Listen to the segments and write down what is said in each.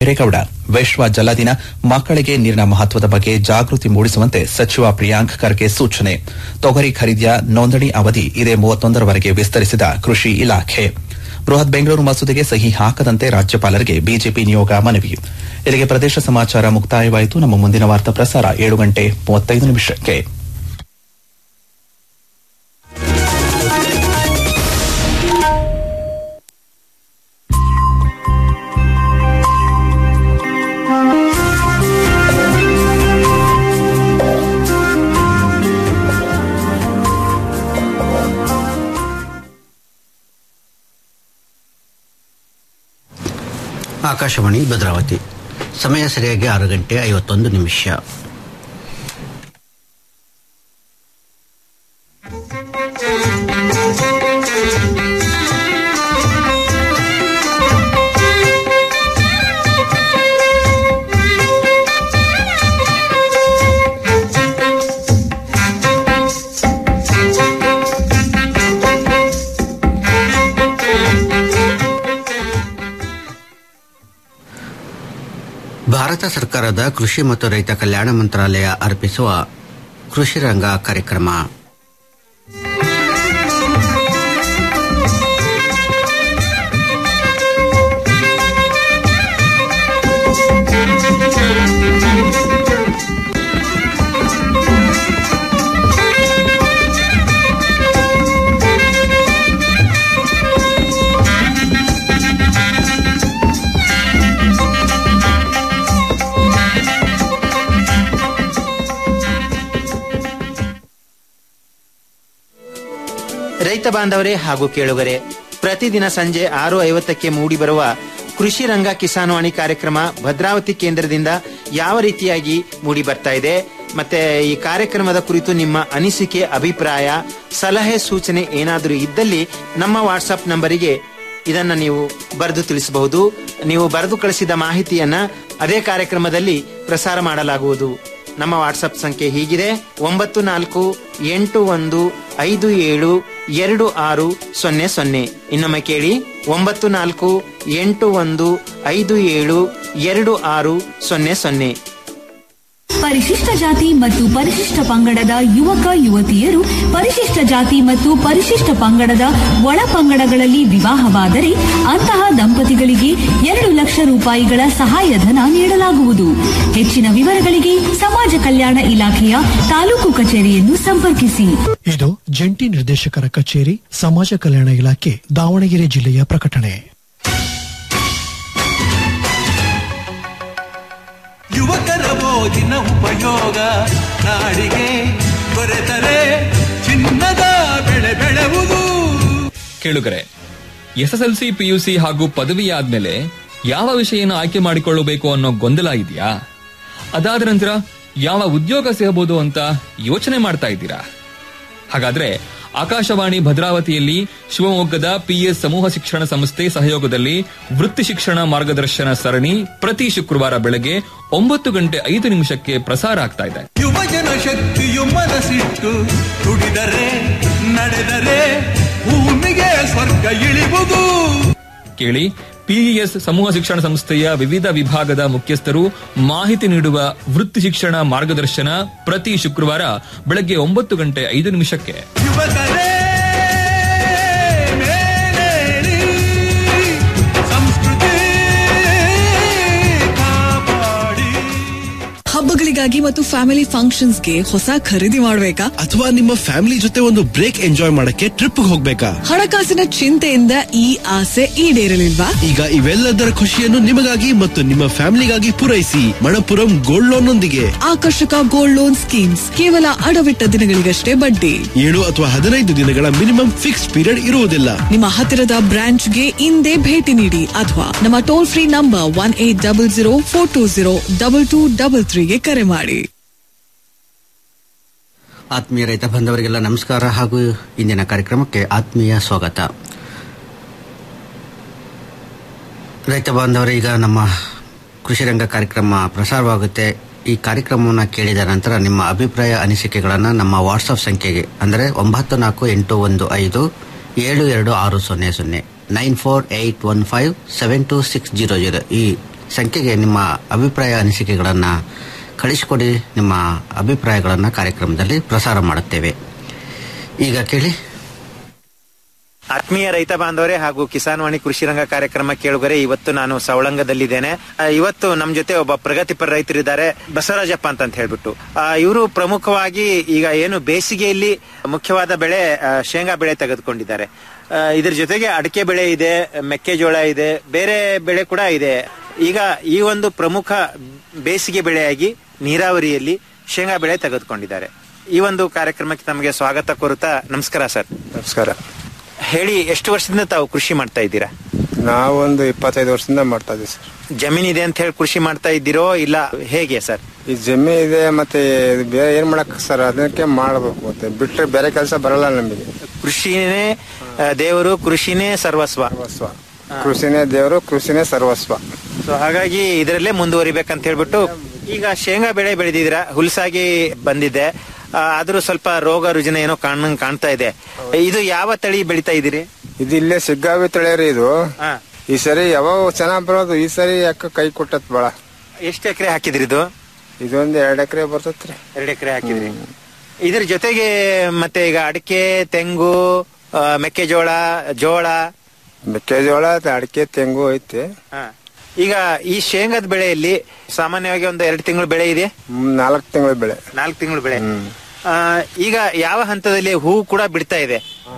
ಹಿರೇಗೌಡ ವಿಶ್ವ ಜಲ ದಿನ ಮಕ್ಕಳಿಗೆ ನೀರಿನ ಮಹತ್ವದ ಬಗ್ಗೆ ಜಾಗೃತಿ ಮೂಡಿಸುವಂತೆ ಸಚಿವ ಪ್ರಿಯಾಂಕ್ ಖರ್ಗೆ ಸೂಚನೆ ತೊಗರಿ ಖರೀದಿಯ ನೋಂದಣಿ ಅವಧಿ ಇದೇ ಮೂವತ್ತೊಂದರವರೆಗೆ ವಿಸ್ತರಿಸಿದ ಕೃಷಿ ಇಲಾಖೆ ಬೃಹತ್ ಬೆಂಗಳೂರು ಮಸೂದೆಗೆ ಸಹಿ ಹಾಕದಂತೆ ರಾಜ್ಯಪಾಲರಿಗೆ ಬಿಜೆಪಿ ನಿಯೋಗ ಮನವಿ ಇಲ್ಲಿಗೆ ಪ್ರದೇಶ ಸಮಾಚಾರ ಮುಕ್ತಾಯವಾಯಿತು ನಮ್ಮ ಮುಂದಿನ ವಾರ್ತಾ ಪ್ರಸಾರ ಏಳು ಗಂಟೆ ಮೂವತ್ತೈದು ನಿಮಿಷಕ್ಕೆ ಆಕಾಶವಾಣಿ ಭದ್ರಾವತಿ ಸಮಯ ಸರಿಯಾಗಿ ಆರು ಗಂಟೆ ಐವತ್ತೊಂದು ನಿಮಿಷ ಭಾರತ ಸರ್ಕಾರದ ಕೃಷಿ ಮತ್ತು ರೈತ ಕಲ್ಯಾಣ ಮಂತ್ರಾಲಯ ಅರ್ಪಿಸುವ ಕೃಷಿ ರಂಗ ಕಾರ್ಯಕ್ರಮ ರೈತ ಬಾಂಧವರೇ ಹಾಗೂ ಕೇಳುಗರೆ ಪ್ರತಿದಿನ ಸಂಜೆ ಆರು ಐವತ್ತಕ್ಕೆ ಮೂಡಿಬರುವ ಕೃಷಿ ರಂಗ ಕಿಸಾನ್ವಾಣಿ ಕಾರ್ಯಕ್ರಮ ಭದ್ರಾವತಿ ಕೇಂದ್ರದಿಂದ ಯಾವ ರೀತಿಯಾಗಿ ಮೂಡಿ ಬರ್ತಾ ಇದೆ ಮತ್ತೆ ಈ ಕಾರ್ಯಕ್ರಮದ ಕುರಿತು ನಿಮ್ಮ ಅನಿಸಿಕೆ ಅಭಿಪ್ರಾಯ ಸಲಹೆ ಸೂಚನೆ ಏನಾದರೂ ಇದ್ದಲ್ಲಿ ನಮ್ಮ ವಾಟ್ಸಪ್ ನಂಬರಿಗೆ ಇದನ್ನ ನೀವು ಬರೆದು ತಿಳಿಸಬಹುದು ನೀವು ಬರೆದು ಕಳಿಸಿದ ಮಾಹಿತಿಯನ್ನ ಅದೇ ಕಾರ್ಯಕ್ರಮದಲ್ಲಿ ಪ್ರಸಾರ ಮಾಡಲಾಗುವುದು ನಮ್ಮ ವಾಟ್ಸಪ್ ಸಂಖ್ಯೆ ಹೀಗಿದೆ ಒಂಬತ್ತು ನಾಲ್ಕು ಎಂಟು ಒಂದು ಐದು ಏಳು ಎರಡು ಆರು ಸೊನ್ನೆ ಸೊನ್ನೆ ಇನ್ನೊಮ್ಮೆ ಕೇಳಿ ಒಂಬತ್ತು ನಾಲ್ಕು ಎಂಟು ಒಂದು ಐದು ಏಳು ಎರಡು ಆರು ಸೊನ್ನೆ ಸೊನ್ನೆ ಪರಿಶಿಷ್ಟ ಜಾತಿ ಮತ್ತು ಪರಿಶಿಷ್ಟ ಪಂಗಡದ ಯುವಕ ಯುವತಿಯರು ಪರಿಶಿಷ್ಟ ಜಾತಿ ಮತ್ತು ಪರಿಶಿಷ್ಟ ಪಂಗಡದ ಒಳ ಪಂಗಡಗಳಲ್ಲಿ ವಿವಾಹವಾದರೆ ಅಂತಹ ದಂಪತಿಗಳಿಗೆ ಎರಡು ಲಕ್ಷ ರೂಪಾಯಿಗಳ ಸಹಾಯಧನ ನೀಡಲಾಗುವುದು ಹೆಚ್ಚಿನ ವಿವರಗಳಿಗೆ ಸಮಾಜ ಕಲ್ಯಾಣ ಇಲಾಖೆಯ ತಾಲೂಕು ಕಚೇರಿಯನ್ನು ಸಂಪರ್ಕಿಸಿ ಇದು ಜಂಟಿ ನಿರ್ದೇಶಕರ ಕಚೇರಿ ಸಮಾಜ ಕಲ್ಯಾಣ ಇಲಾಖೆ ದಾವಣಗೆರೆ ಜಿಲ್ಲೆಯ ಪ್ರಕಟಣೆ ಯುವಕರ ಓದಿನ ಉಪಯೋಗ ನಾಡಿಗೆ ದೊರೆತರೆ ಚಿನ್ನದ ಬೆಳೆ ಬೆಳೆವುದು ಕೇಳುಗರೆ ಎಸ್ಎಸ್ಎಲ್ಸಿ ಪಿಯುಸಿ ಹಾಗೂ ಪದವಿ ಆದ್ಮೇಲೆ ಯಾವ ವಿಷಯನ ಆಯ್ಕೆ ಮಾಡಿಕೊಳ್ಳಬೇಕು ಅನ್ನೋ ಗೊಂದಲ ಇದೆಯಾ ಅದಾದ ನಂತರ ಯಾವ ಉದ್ಯೋಗ ಸಿಗಬಹುದು ಅಂತ ಯೋಚನೆ ಮಾಡ್ತಾ ಇದ್ದೀರಾ ಹಾಗಾದ್ರೆ ಆಕಾಶವಾಣಿ ಭದ್ರಾವತಿಯಲ್ಲಿ ಶಿವಮೊಗ್ಗದ ಪಿಎಸ್ ಸಮೂಹ ಶಿಕ್ಷಣ ಸಂಸ್ಥೆ ಸಹಯೋಗದಲ್ಲಿ ವೃತ್ತಿ ಶಿಕ್ಷಣ ಮಾರ್ಗದರ್ಶನ ಸರಣಿ ಪ್ರತಿ ಶುಕ್ರವಾರ ಬೆಳಗ್ಗೆ ಒಂಬತ್ತು ಗಂಟೆ ಐದು ನಿಮಿಷಕ್ಕೆ ಪ್ರಸಾರ ಆಗ್ತಾ ಇದೆ ಯುವಜನ ಶಕ್ತಿಯು ಮನಸ್ಸಿಟ್ಟು ದುಡಿದರೆ ನಡೆದರೆ ಭೂಮಿಗೆ ಸ್ವರ್ಗ ಇಳಿವುದು ಕೇಳಿ ಪಿಇಎಸ್ ಸಮೂಹ ಶಿಕ್ಷಣ ಸಂಸ್ಥೆಯ ವಿವಿಧ ವಿಭಾಗದ ಮುಖ್ಯಸ್ಥರು ಮಾಹಿತಿ ನೀಡುವ ವೃತ್ತಿ ಶಿಕ್ಷಣ ಮಾರ್ಗದರ್ಶನ ಪ್ರತಿ ಶುಕ್ರವಾರ ಬೆಳಗ್ಗೆ ಒಂಬತ್ತು ಗಂಟೆ ಐದು ನಿಮಿಷಕ್ಕೆ ಯುವಕರೇ ಮೇಲೇಳಿ ಸಂಸ್ಕೃತಿ ಕಾಪಾಡಿ ಹಬ್ಬಗಳಿಗಾಗಿ ಮತ್ತು ಫ್ಯಾಮಿಲಿ ಫಂಕ್ಷನ್ಸ್ಗೆ ಹೊಸ ಖರೀದಿ ಮಾಡ್ಬೇಕಾ ಅಥವಾ ನಿಮ್ಮ ಫ್ಯಾಮಿಲಿ ಜೊತೆ ಒಂದು ಬ್ರೇಕ್ ಎಂಜಾಯ್ ಮಾಡಕ್ಕೆ ಟ್ರಿಪ್ ಹೋಗ್ಬೇಕಾ ಹಣಕಾಸಿನ ಚಿಂತೆಯಿಂದ ಈ ಆಸೆ ಈಡೇರಲಿಲ್ವಾ ಈಗ ಇವೆಲ್ಲದರ ಖುಷಿಯನ್ನು ನಿಮಗಾಗಿ ಮತ್ತು ನಿಮ್ಮ ಫ್ಯಾಮಿಲಿಗಾಗಿ ಪೂರೈಸಿ ಮಣಪುರಂ ಗೋಲ್ಡ್ ಲೋನ್ ನೊಂದಿಗೆ ಆಕರ್ಷಕ ಗೋಲ್ಡ್ ಲೋನ್ ಸ್ಕೀಮ್ಸ್ ಕೇವಲ ಅಡವಿಟ್ಟ ದಿನಗಳಿಗಷ್ಟೇ ಬಡ್ಡಿ ಏಳು ಅಥವಾ ಹದಿನೈದು ದಿನಗಳ ಮಿನಿಮಮ್ ಫಿಕ್ಸ್ ಪೀರಿಯಡ್ ಇರುವುದಿಲ್ಲ ನಿಮ್ಮ ಹತ್ತಿರದ ಬ್ರಾಂಚ್ಗೆ ಇಂದೇ ಭೇಟಿ ನೀಡಿ ಅಥವಾ ನಮ್ಮ toll free number one eight double zero four two zero double two double ತ್ರೀಗೆ ಕರೆ ಮಾಡಿ ಆತ್ಮೀಯ ರೈತ ಬಾಂಧವರಿಗೆಲ್ಲ ನಮಸ್ಕಾರ ಹಾಗೂ ಇಂದಿನ ಕಾರ್ಯಕ್ರಮಕ್ಕೆ ಆತ್ಮೀಯ ಸ್ವಾಗತ ರೈತ ಬಾಂಧವರೇ ಈಗ ನಮ್ಮ ಕೃಷಿ ರಂಗ ಕಾರ್ಯಕ್ರಮ ಪ್ರಸಾರವಾಗುತ್ತೆ ಈ ಕಾರ್ಯಕ್ರಮವನ್ನು ಕೇಳಿದ ನಂತರ ನಿಮ್ಮ ಅಭಿಪ್ರಾಯ ಅನಿಸಿಕೆಗಳನ್ನು ನಮ್ಮ ವಾಟ್ಸಪ್ ಸಂಖ್ಯೆಗೆ ಅಂದರೆ ಒಂಬತ್ತು ನಾಲ್ಕು ಎಂಟು ಒಂದು ಐದು ಏಳು ಎರಡು ಆರು ಸೊನ್ನೆ ಸೊನ್ನೆ nine four eight one five seven two six zero zero ಈ ಸಂಖ್ಯೆಗೆ ನಿಮ್ಮ ಅಭಿಪ್ರಾಯ ಅನಿಸಿಕೆಗಳನ್ನು ಕಳಿಸಿಕೊಡಿ ನಿಮ್ಮ ಅಭಿಪ್ರಾಯಗಳನ್ನು ಕಾರ್ಯಕ್ರಮದಲ್ಲಿ ಪ್ರಸಾರ ಮಾಡುತ್ತೇವೆ ಈಗ ಕೇಳಿ ಆತ್ಮೀಯ ರೈತ ಬಾಂಧವರೇ ಹಾಗೂ ಕಿಸಾನ್ ವಾಣಿ ಕೃಷಿ ರಂಗ ಕಾರ್ಯಕ್ರಮ ಕೇಳುಗರೆ ಇವತ್ತು ನಾನು ಸವಳಂಗದಲ್ಲಿದ್ದೇನೆ ಆ, ಇವತ್ತು ನಮ್ಮ ಜೊತೆ ಒಬ್ಬ ಪ್ರಗತಿಪರ ರೈತರಿದ್ದಾರೆ ಬಸವರಾಜಪ್ಪ ಅಂತ ಅಂತ ಹೇಳ್ಬಿಟ್ಟು ಇವರು ಪ್ರಮುಖವಾಗಿ ಈಗ ಏನು ಬೇಸಿಗೆಯಲ್ಲಿ ಮುಖ್ಯವಾದ ಬೆಳೆ ಆ, ಶೇಂಗಾ ಬೆಳೆ ತೆಗೆದುಕೊಂಡಿದ್ದಾರೆ ಆ, ಇದ್ರ ಜೊತೆಗೆ ಅಡಿಕೆ ಬೆಳೆ ಇದೆ ಮೆಕ್ಕೆಜೋಳ ಇದೆ ಬೇರೆ ಬೆಳೆ ಕೂಡ ಇದೆ ಈಗ ಈ ಒಂದು ಪ್ರಮುಖ ಬೇಸಿಗೆ ಬೆಳೆಯಾಗಿ ನೀರಾವರಿಯಲ್ಲಿ ಶೇಂಗಾ ಬೆಳೆ ತೆಗೆದುಕೊಂಡಿದ್ದಾರೆ ಈ ಒಂದು ಕಾರ್ಯಕ್ರಮಕ್ಕೆ ತಮಗೆ ಸ್ವಾಗತ ಕೋರುತ್ತಾ ನಮಸ್ಕಾರ ಸರ್ ನಮಸ್ಕಾರ ಹೇಳಿ ಎಷ್ಟು ವರ್ಷದಿಂದ ತಾವು ಕೃಷಿ ಮಾಡ್ತಾ ಇದ್ದೀರಾ ನಾವೊಂದು ಇಪ್ಪತ್ತೈದು ವರ್ಷದಿಂದ ಮಾಡ್ತಾ ಇದ್ದೀವಿ ಸರ್ ಜಮೀನ್ ಇದೆ ಅಂತ ಹೇಳಿ ಕೃಷಿ ಮಾಡ್ತಾ ಇದ್ದೀರೋ ಇಲ್ಲ ಹೇಗೆ ಸರ್ ಈ ಜಮೀನ್ ಇದೆ ಮತ್ತೆ ಇದು ಬೇರೆ ಏನ್ ಮಾಡಕ್ ಸರ್ ಅದಕ್ಕೆ ಮಾಡಬೇಕು ಮತ್ತೆ ಬಿಟ್ರೆ ಬೇರೆ ಕೆಲಸ ಬರಲ್ಲ ನಮಗೆ ಕೃಷಿನೇ ಆ, ದೇವರು ಕೃಷಿನೇ ಸರ್ವಸ್ವ ಸರ್ವಸ್ವ ಕೃಷಿನೇ ದೇವರು ಕೃಷಿನೇ ಸರ್ವಸ್ವ ಸೊ ಹಾಗಾಗಿ ಇದರಲ್ಲೇ ಮುಂದುವರಿಬೇಕಂತ ಹೇಳ್ಬಿಟ್ಟು ಈಗ ಶೇಂಗಾ ಬೆಳೆ ಬೆಳೆದಿದ್ದೀರಾ ಹುಲ್ಸಾಗಿ ಬಂದಿದೆ ಆ, ಆದ್ರೂ ಸ್ವಲ್ಪ ರೋಗ ರುಜಿನ ಏನೋ ಕಾಣಂಗ್ ಕಾಣ್ತಾ ಇದೆ ಇದು ಯಾವ ತಳಿ ಬೆಳಿತಾ ಇದ್ದೀರಿ ಇದು ಇಲ್ಲೇ ಸಿಗ್ಗಾವಿ ತಳಿಯರಿ ಇದು ಹಾ ಈ ಸರಿ ಯಾವಾಗ ಚೆನ್ನಾಗ್ ಬರೋದು ಈ ಸರಿ ಯಾಕೆ ಕೈ ಕೊಟ್ಟತ್ ಬಾಳ ಎಷ್ಟು ಎಕರೆ ಹಾಕಿದ್ರಿ ಇದು ಇದೊಂದು ಎರಡ್ ಎಕರೆ ಬರ್ತತ್ರಿ ಎರಡು ಎಕರೆ ಹಾಕಿದ್ರಿ ಇದ್ರ ಜೊತೆಗೆ ಮತ್ತೆ ಈಗ ಅಡಿಕೆ ತೆಂಗು ಆ, ಮೆಕ್ಕೆಜೋಳ ಜೋಳ ಮೆಕ್ಕೆಜೋಳ ಅಡಿಕೆ ತೆಂಗು ಐತೆ ಹಾ. ಈಗ ಈ ಶೇಂಗಾದ ಬೆಳೆಯಲ್ಲಿ ಸಾಮಾನ್ಯವಾಗಿ ಒಂದು ಎರಡು ತಿಂಗಳು ಬೆಳೆ ಇದೆ ನಾಲ್ಕು ತಿಂಗಳ ಬೆಳೆ ನಾಲ್ಕು ತಿಂಗಳು ಬೆಳೆ ಆ, ಈಗ ಯಾವ ಹಂತದಲ್ಲಿ ಹೂ ಕೂಡ ಬಿಡ್ತಾ ಇದೆ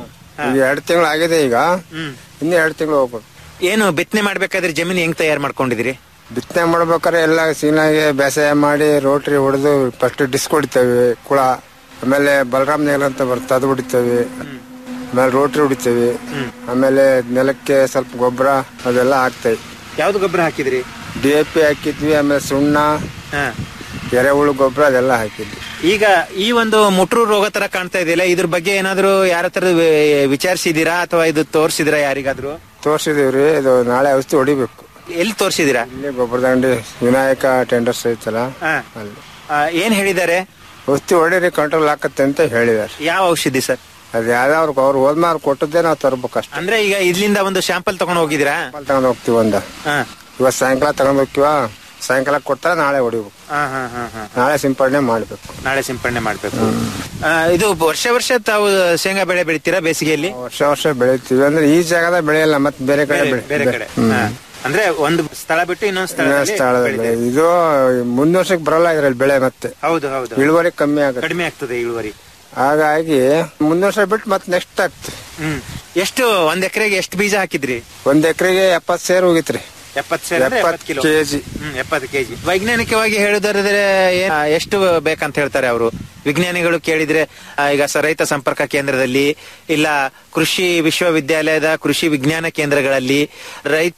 ಈಗ ಎರಡು ತಿಂಗಳು ಆಗಿದೆ ಈಗ ಹ್ಮ್ ಇನ್ನು ಎರಡು ತಿಂಗಳು ಹೋಗ್ಬೇಕು ಏನು ಬಿತ್ತನೆ ಮಾಡ್ಬೇಕಾದ್ರೆ ಜಮೀನು ಹೆಂಗ್ ತಯಾರು ಮಾಡ್ಕೊಂಡಿದಿರಿ ಬಿತ್ತನೆ ಮಾಡ್ಬೇಕಾದ್ರೆ ಎಲ್ಲ ಸೀನಾಗೆ ಬೇಸಾಯ ಮಾಡಿ ರೋಟ್ರಿ ಹೊಡೆದು ಫಸ್ಟ್ ಡಿಸ್ಕ್ ಹೊಡಿತೇವೆ ಕುಳ ಆಮೇಲೆ ಬಲರಾಮ್ ನೇಲ್ ಅಂತ ಬರುತ್ತೆ ಅದು ಹೊಡಿತೇವೆ ಆಮೇಲೆ ರೋಟ್ರಿ ಹೊಡಿತೇವೆ ಆಮೇಲೆ ನೆಲಕ್ಕೆ ಸ್ವಲ್ಪ ಗೊಬ್ಬರ ಅದೆಲ್ಲ ಹಾಕ್ತೇವೆ ಯಾವ್ದು ಗೊಬ್ಬರ ಹಾಕಿದ್ರಿ ಡಿ ಎ ಪಿ ಹಾಕಿದ್ವಿ ಆಮೇಲೆ ಸುಣ್ಣ ಹಾ. ಎರೆಹುಳು ಗೊಬ್ಬರ ಅದೆಲ್ಲ ಹಾಕಿದ್ವಿ ಈಗ ಈ ಒಂದು ಮುಟ್ರು ರೋಗ ತರ ಕಾಣ್ತಾ ಇದೆಯಲ್ಲ ಇದ್ರ ಬಗ್ಗೆ ಏನಾದ್ರು ಯಾರ ಹತ್ರ ವಿಚಾರಿಸಿದೀರಾ ಅಥವಾ ಇದು ತೋರಿಸಿದಿರಾ ಯಾರಿಗಾದ್ರು ತೋರ್ಸಿದೀವ್ರಿ ಇದು ನಾಳೆ ಔಷಧಿ ಹೊಡಿಬೇಕು ಎಲ್ಲಿ ತೋರಿಸಿದಿರಾ ಇಲ್ಲಿ ಗೊಬ್ಬರದ ಅಂಗಡಿ ವಿನಾಯಕ ಟೆಂಡರ್ಸ್ ಐತಲ್ಲ ಅಲ್ಲಿ ಏನ್ ಹೇಳಿದ್ದಾರೆ ಔಷಧಿ ಹೊಡೀರಿ ಕಂಟ್ರೋಲ್ ಹಾಕತ್ತೆ ಅಂತ ಹೇಳಿದಾರೆ ಯಾವ ಔಷಧಿ ಸರ್ ಅದ್ ಯಾವ್ದಾವ್ರು ಅವ್ರು ಹೋದ್ಮಾರ್ ಕೊಟ್ಟದ್ದೇ ನಾವು ತರ್ಬೇಕಷ್ಟೇ ಅಂದ್ರೆ ಈಗ ಇಲ್ಲಿಂದ ಒಂದು ಶಾಂಪಲ್ ತಗೊಂಡು ಹೋಗಿದ್ದೀರಾ ತಗೊಂಡ್ ಹೋಗ್ತೀವಿ ಒಂದ ಹಾ. ಇವತ್ ಸಾಯಂಕಾಲ ತಗೊಂಡ್ ಹೋಗ್ತೀವ ಸಾಯಂಕಾಲ ಕೊಡ್ತಾರ ನಾಳೆ ಹೊಡಿಬೇಕು ಹಾ, ಹಾ, ಹಾ, ಹಾ. ನಾಳೆ ಸಿಂಪಡಣೆ ಮಾಡ್ಬೇಕು ನಾಳೆ ಸಿಂಪಡಣೆ ಮಾಡ್ಬೇಕು ಆ, ಇದು ವರ್ಷ ವರ್ಷ ತಾವು ಶೇಂಗಾ ಬೆಳೆ ಬೆಳಿತೀರಾ ಬೇಸಿಗೆಯಲ್ಲಿ ವರ್ಷ ವರ್ಷ ಬೆಳಿತೀವಿ ಅಂದ್ರೆ ಈ ಜಾಗದ ಬೆಳೆಯಲ್ಲ ಮತ್ತೆ ಬೇರೆ ಕಡೆ ಬೇರೆ- ಬೆಳೆ ಬೇರೆ ಕಡೆ ಹ್ಮ್. ಹಾ. ಅಂದ್ರೆ ಒಂದು ಸ್ಥಳ ಬಿಟ್ಟು ಇನ್ನೊಂದು ಇನ್ನೊಂದ್ ಸ್ಥಳ ಸ್ಥಳದ ಬೆಳೆ ಇದು ಮುಂದ್ ವರ್ಷಕ್ಕೆ ಬರಲ್ಲ ಇದ್ರಲ್ಲಿ ಬೆಳೆ ಮತ್ತೆ ಹೌದು ಹೌದು ಇಳುವರಿ ಕಮ್ಮಿ ಆಗುತ್ತೆ ಕಡಿಮೆ ಆಗ್ತದೆ ಇಳುವರಿ ಹಾಗಾಗಿ ಮುಂದ್ ವರ್ಷ ಬಿಟ್ಟು ಮತ್ತೆ ನೆಕ್ಸ್ಟ್ ಆಗ್ತದೆ ಹ್ಮ್ ಎಷ್ಟು ಒಂದ್ ಎಕರೆಗೆ ಎಷ್ಟು ಬೀಜ ಹಾಕಿದ್ರಿ ಒಂದ್ ಎಕರೆಗೆ ಎಪ್ಪತ್ ಸೇರ್ ಹೋಗಿತ್ರಿ ಎಪ್ಪತ್ತು ಸೇರ್ ಅಂದ್ರೆ ಎಪ್ಪತ್ತು ಎಪ್ಪತ್ತು ಕಿಲೋ ಕೆಜಿ ಹ್ಮ್ ಎಪ್ಪತ್ತು ಕೆಜಿ ವೈಜ್ಞಾನಿಕವಾಗಿ ಹೇಳುದಾದ್ರೆ ಏನ್- ಆ, ಎಷ್ಟು ಬೇಕಂತ ಹೇಳ್ತಾರೆ ಅವರು ವಿಜ್ಞಾನಿಗಳು ಕೇಳಿದ್ರೆ ಆ, ಈಗ ಸ ರೈತ ಸಂಪರ್ಕ ಕೇಂದ್ರದಲ್ಲಿ ಇಲ್ಲ ಕೃಷಿ ವಿಶ್ವವಿದ್ಯಾಲಯದ ಕೃಷಿ ವಿಜ್ಞಾನ ಕೇಂದ್ರಗಳಲ್ಲಿ ರೈತ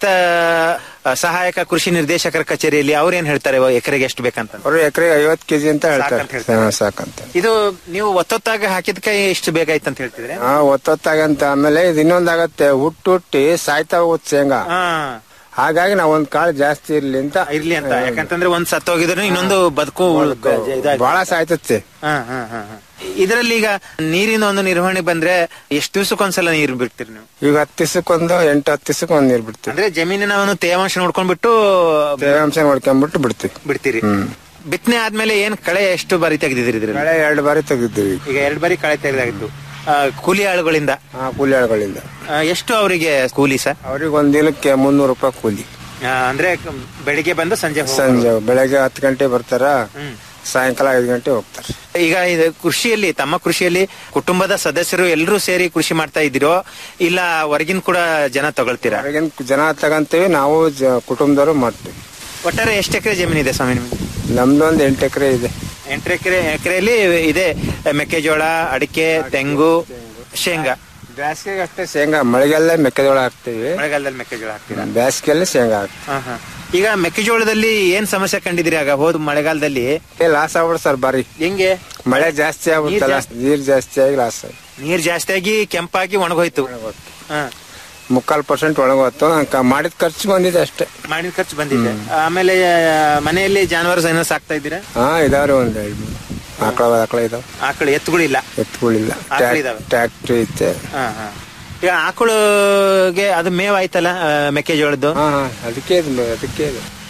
ಆ, ಸಹಾಯಕ ಕೃಷಿ ನಿರ್ದೇಶಕರ ಕಚೇರಿಯಲ್ಲಿ ಅವ್ರೇನ್ ಹೇಳ್ತಾರೆ ಎಕರೆಗೆ ಎಷ್ಟು ಬೇಕಂತ ಅವ್ರು ಎಕರೆಗೆ ಐವತ್ ಕೆಜಿ ಅಂತ ಹೇಳ್ತಾರೆ ಸಾಕಂತ ಹೇಳ್ತಾರೆ. ಹಾ, ಸಾಕಂತ ಇದು ನೀವು ಒತ್ತೊತ್ತಾಗ ಹಾಕಿದ್ಕೆ ಎಷ್ಟು ಬೇಕಾಯ್ತು ಅಂತ ಹೇಳ್ತಿದ್ರೆ ಹಾ ಒತ್ತೊತ್ತಾಗಂತ ಆಮೇಲೆ ಇದು ಇನ್ನೊಂದಾಗತ್ತೆ ಹುಟ್ಟು ಹುಟ್ಟಿ ಸಾಯ್ತಾ ಹೋಗುತ್ತೆ ಶೇಂಗಾ ಹಾ ಹಾಗಾಗಿ ನಾವ್ ಒಂದ್ ಕಾಳು ಜಾಸ್ತಿ ಇರ್ಲಿ ಅಂತ ಇರ್ಲಿ ಅಂತ ಯಾಕಂತಂದ್ರೆ ಒಂದ್ ಸತ್ತೋಗಿದ್ರು ಇನ್ನೊಂದು ಬದುಕು ಇದಾಯ್ತು. ಬಹಳ ಸಾಯ್ತತ್ತೆ ಹಾ, ಹಾ, ಹಾ, ಹಾ. ಇದರಲ್ಲಿ ಈಗ ನೀರಿನ ಒಂದು ನಿರ್ವಹಣೆ ಬಂದ್ರೆ ಎಷ್ಟು ದಿವಸಕ್ಕೊಂದ್ಸಲ ನೀರು ಬಿಡ್ತೀರಿ ನೀವು ಈಗ ಹತ್ತು ದಿವಸಕ್ಕೊಂದು ಎಂಟು ಹತ್ತು ದಿವಸಕ್ಕೆ ಒಂದ್ ನೀರ್ ಬಿಡ್ತೀವಿ ಅಂದ್ರೆ ಜಮೀನಿನ ಒಂದು ತೇವಾಂಶ ನೋಡ್ಕೊಂಡ್ಬಿಟ್ಟು ತೇವಾಂಶ ನೋಡ್ಕೊಂಡ್ಬಿಟ್ಟು ಬಿಡ್ತೀವಿ ಬಿಡ್ತೀರಿ ಬಿತ್ತನೆ ಆದ್ಮೇಲೆ ಏನ್ ಕಳೆ ಎಷ್ಟು ಬಾರಿ ತೆಗೆದಿದ್ರಿ ಇದ್ರಲ್ಲಿ ಕಳೆ ಎರಡು ಬಾರಿ ತೆಗಿದ್ದೀವಿ ಈಗ ಎರಡ್ ಬಾರಿ ಕಳೆ ತೆಗೆದಾಗಿತ್ತು ಆ, ಕೂಲಿ ಆಳುಗಳಿಂದ ಹಾ ಕೂಲಿ ಆಳುಗಳಿಂದ ಆ, ಎಷ್ಟು ಅವರಿಗೆ ಕೂಲಿ ಸರ್ ಅವ್ರಿಗೆ ಒಂದ್ ದಿನಕ್ಕೆ ಮುನ್ನೂರು ರೂಪಾಯಿ ಕೂಲಿ ಆ, ಅಂದ್ರೆ ಕ- ಬೆಳಿಗ್ಗೆ ಬಂದು ಸಂಜೆ ಹೋಗೋದು. ಸಂಜೆ ಬೆಳಗ್ಗೆ ಹತ್ತು ಗಂಟೆ ಬರ್ತಾರ ಹ್ಮ್. ಸಾಯಂಕಾಲ ಐದು ಗಂಟೆ ಹೋಗ್ತಾರೆ ಈಗ ಇದು ಕೃಷಿಯಲ್ಲಿ ತಮ್ಮ ಕೃಷಿಯಲ್ಲಿ ಕುಟುಂಬದ ಸದಸ್ಯರು ಎಲ್ಲರೂ ಸೇರಿ ಕೃಷಿ ಮಾಡ್ತಾ ಇದ್ದೀರೋ ಇಲ್ಲ ಹೊರಗಿನ ಕೂಡ ಜನ ತಗೊಳ್ತೀರಾ ಹೊರಗಿನ ಜನ ತಗಂತೀವಿ ನಾವು ಜ- ಕುಟುಂಬದವರು ಮಾಡ್ತೀವಿ ಒಟ್ಟಾರೆ ಎಷ್ಟು ಎಕರೆ ಜಮೀನಿದೆ ಸ್ವಾಮಿ ನಿಮ್ಗೆ ನಮ್ದೊಂದು ಎಂಟು ಎಕರೆ ಇದೆ ಎಂಟು ಎಕರೆ ಎಕರೆಯಲ್ಲಿ ಇದೆ ಮೆಕ್ಕೆಜೋಳ ಅಡಿಕೆ ತೆಂಗು ಶೇಂಗಾ ಬೇಸಿಗೆಗೆ ಅಷ್ಟೇ ಶೇಂಗಾ ಮಳೆಗಾಲ ಮೆಕ್ಕೆಜೋಳ ಹಾಕ್ತೀವಿ ಮಳೆಗಾಲದಲ್ಲಿ ಮೆಕ್ಕೆಜೋಳ ಹಾಕ್ತೀರಾ ಬೇಸಿಗೆಯಲ್ಲಿ ಶೇಂಗಾ ಹಾಕ್ತೀವಿ ಹಾ, ಹಾ. ಈಗ ಮೆಕ್ಕೆಜೋಳದಲ್ಲಿ ಏನ್ ಸಮಸ್ಯೆ ಕಂಡಿದ್ರಿ ಆಗ ಹೋದ್ ಮಳೆಗಾಲದಲ್ಲಿ ಲಾಸ್ ಆಗ್ಬಿಡ್ ಸರ್ ಬಾರಿ ಹೆಂಗೆ ಮಳೆ ಜಾಸ್ತಿ ಆಗ್ಬಿಡ್ತಲ್ಲ ಜಾಸ್ತಿ. ನೀರ್ ಜಾಸ್ತಿ ಆಗಿ ಲಾಸ್ ಆಗಿ ನೀರ್ ಜಾಸ್ತಿ ಆಗಿ ಕೆಂಪಾಗಿ ಒಣಗೋಯ್ತು ಹಾ. ಮುಕ್ಕಾಲ್ ಪರ್ಸೆಂಟ್ ಒಣಗೋತ್ತು ನಾನ್ ಕ- ಮಾಡಿದ ಖರ್ಚು ಬಂದಿದೆ ಅಷ್ಟೇ ಮಾಡಿದ ಖರ್ಚು ಬಂದಿದೆ ಆಮೇಲೆ ಆ, ಮನೆಯಲ್ಲಿ ಜಾನುವಾರು ಏನೋ ಸಾಕ್ತಾ ಇದ್ದೀರಾ ಹಾ ಇದಾವ್ರಿ ಒಂದ್ ಎರಡು ಮೂರು ಆಕಳ ಆಕಳ ಇದಾವ ಆಕಳು ಎತ್ತುಗಳಿಲ್ಲ ಎತ್ತುಗಳಿಲ್ಲ ಆಕಳು ಇದಾವೆ. ಟ್ಯಾಕ್ಟ್ರಿ ಐತೆ ಹಾ, ಹಾ. ಈಗ ಆಕಳುಗೆ ಅದು ಮೇವ್ ಆಯ್ತಲ್ಲ ಆ, ಮೆಕ್ಕೆಜೋಳದ್ದು ಹಾ ಹಾ ಅದಕ್ಕೆ ಇದು ಅದಕ್ಕೆ ಇದು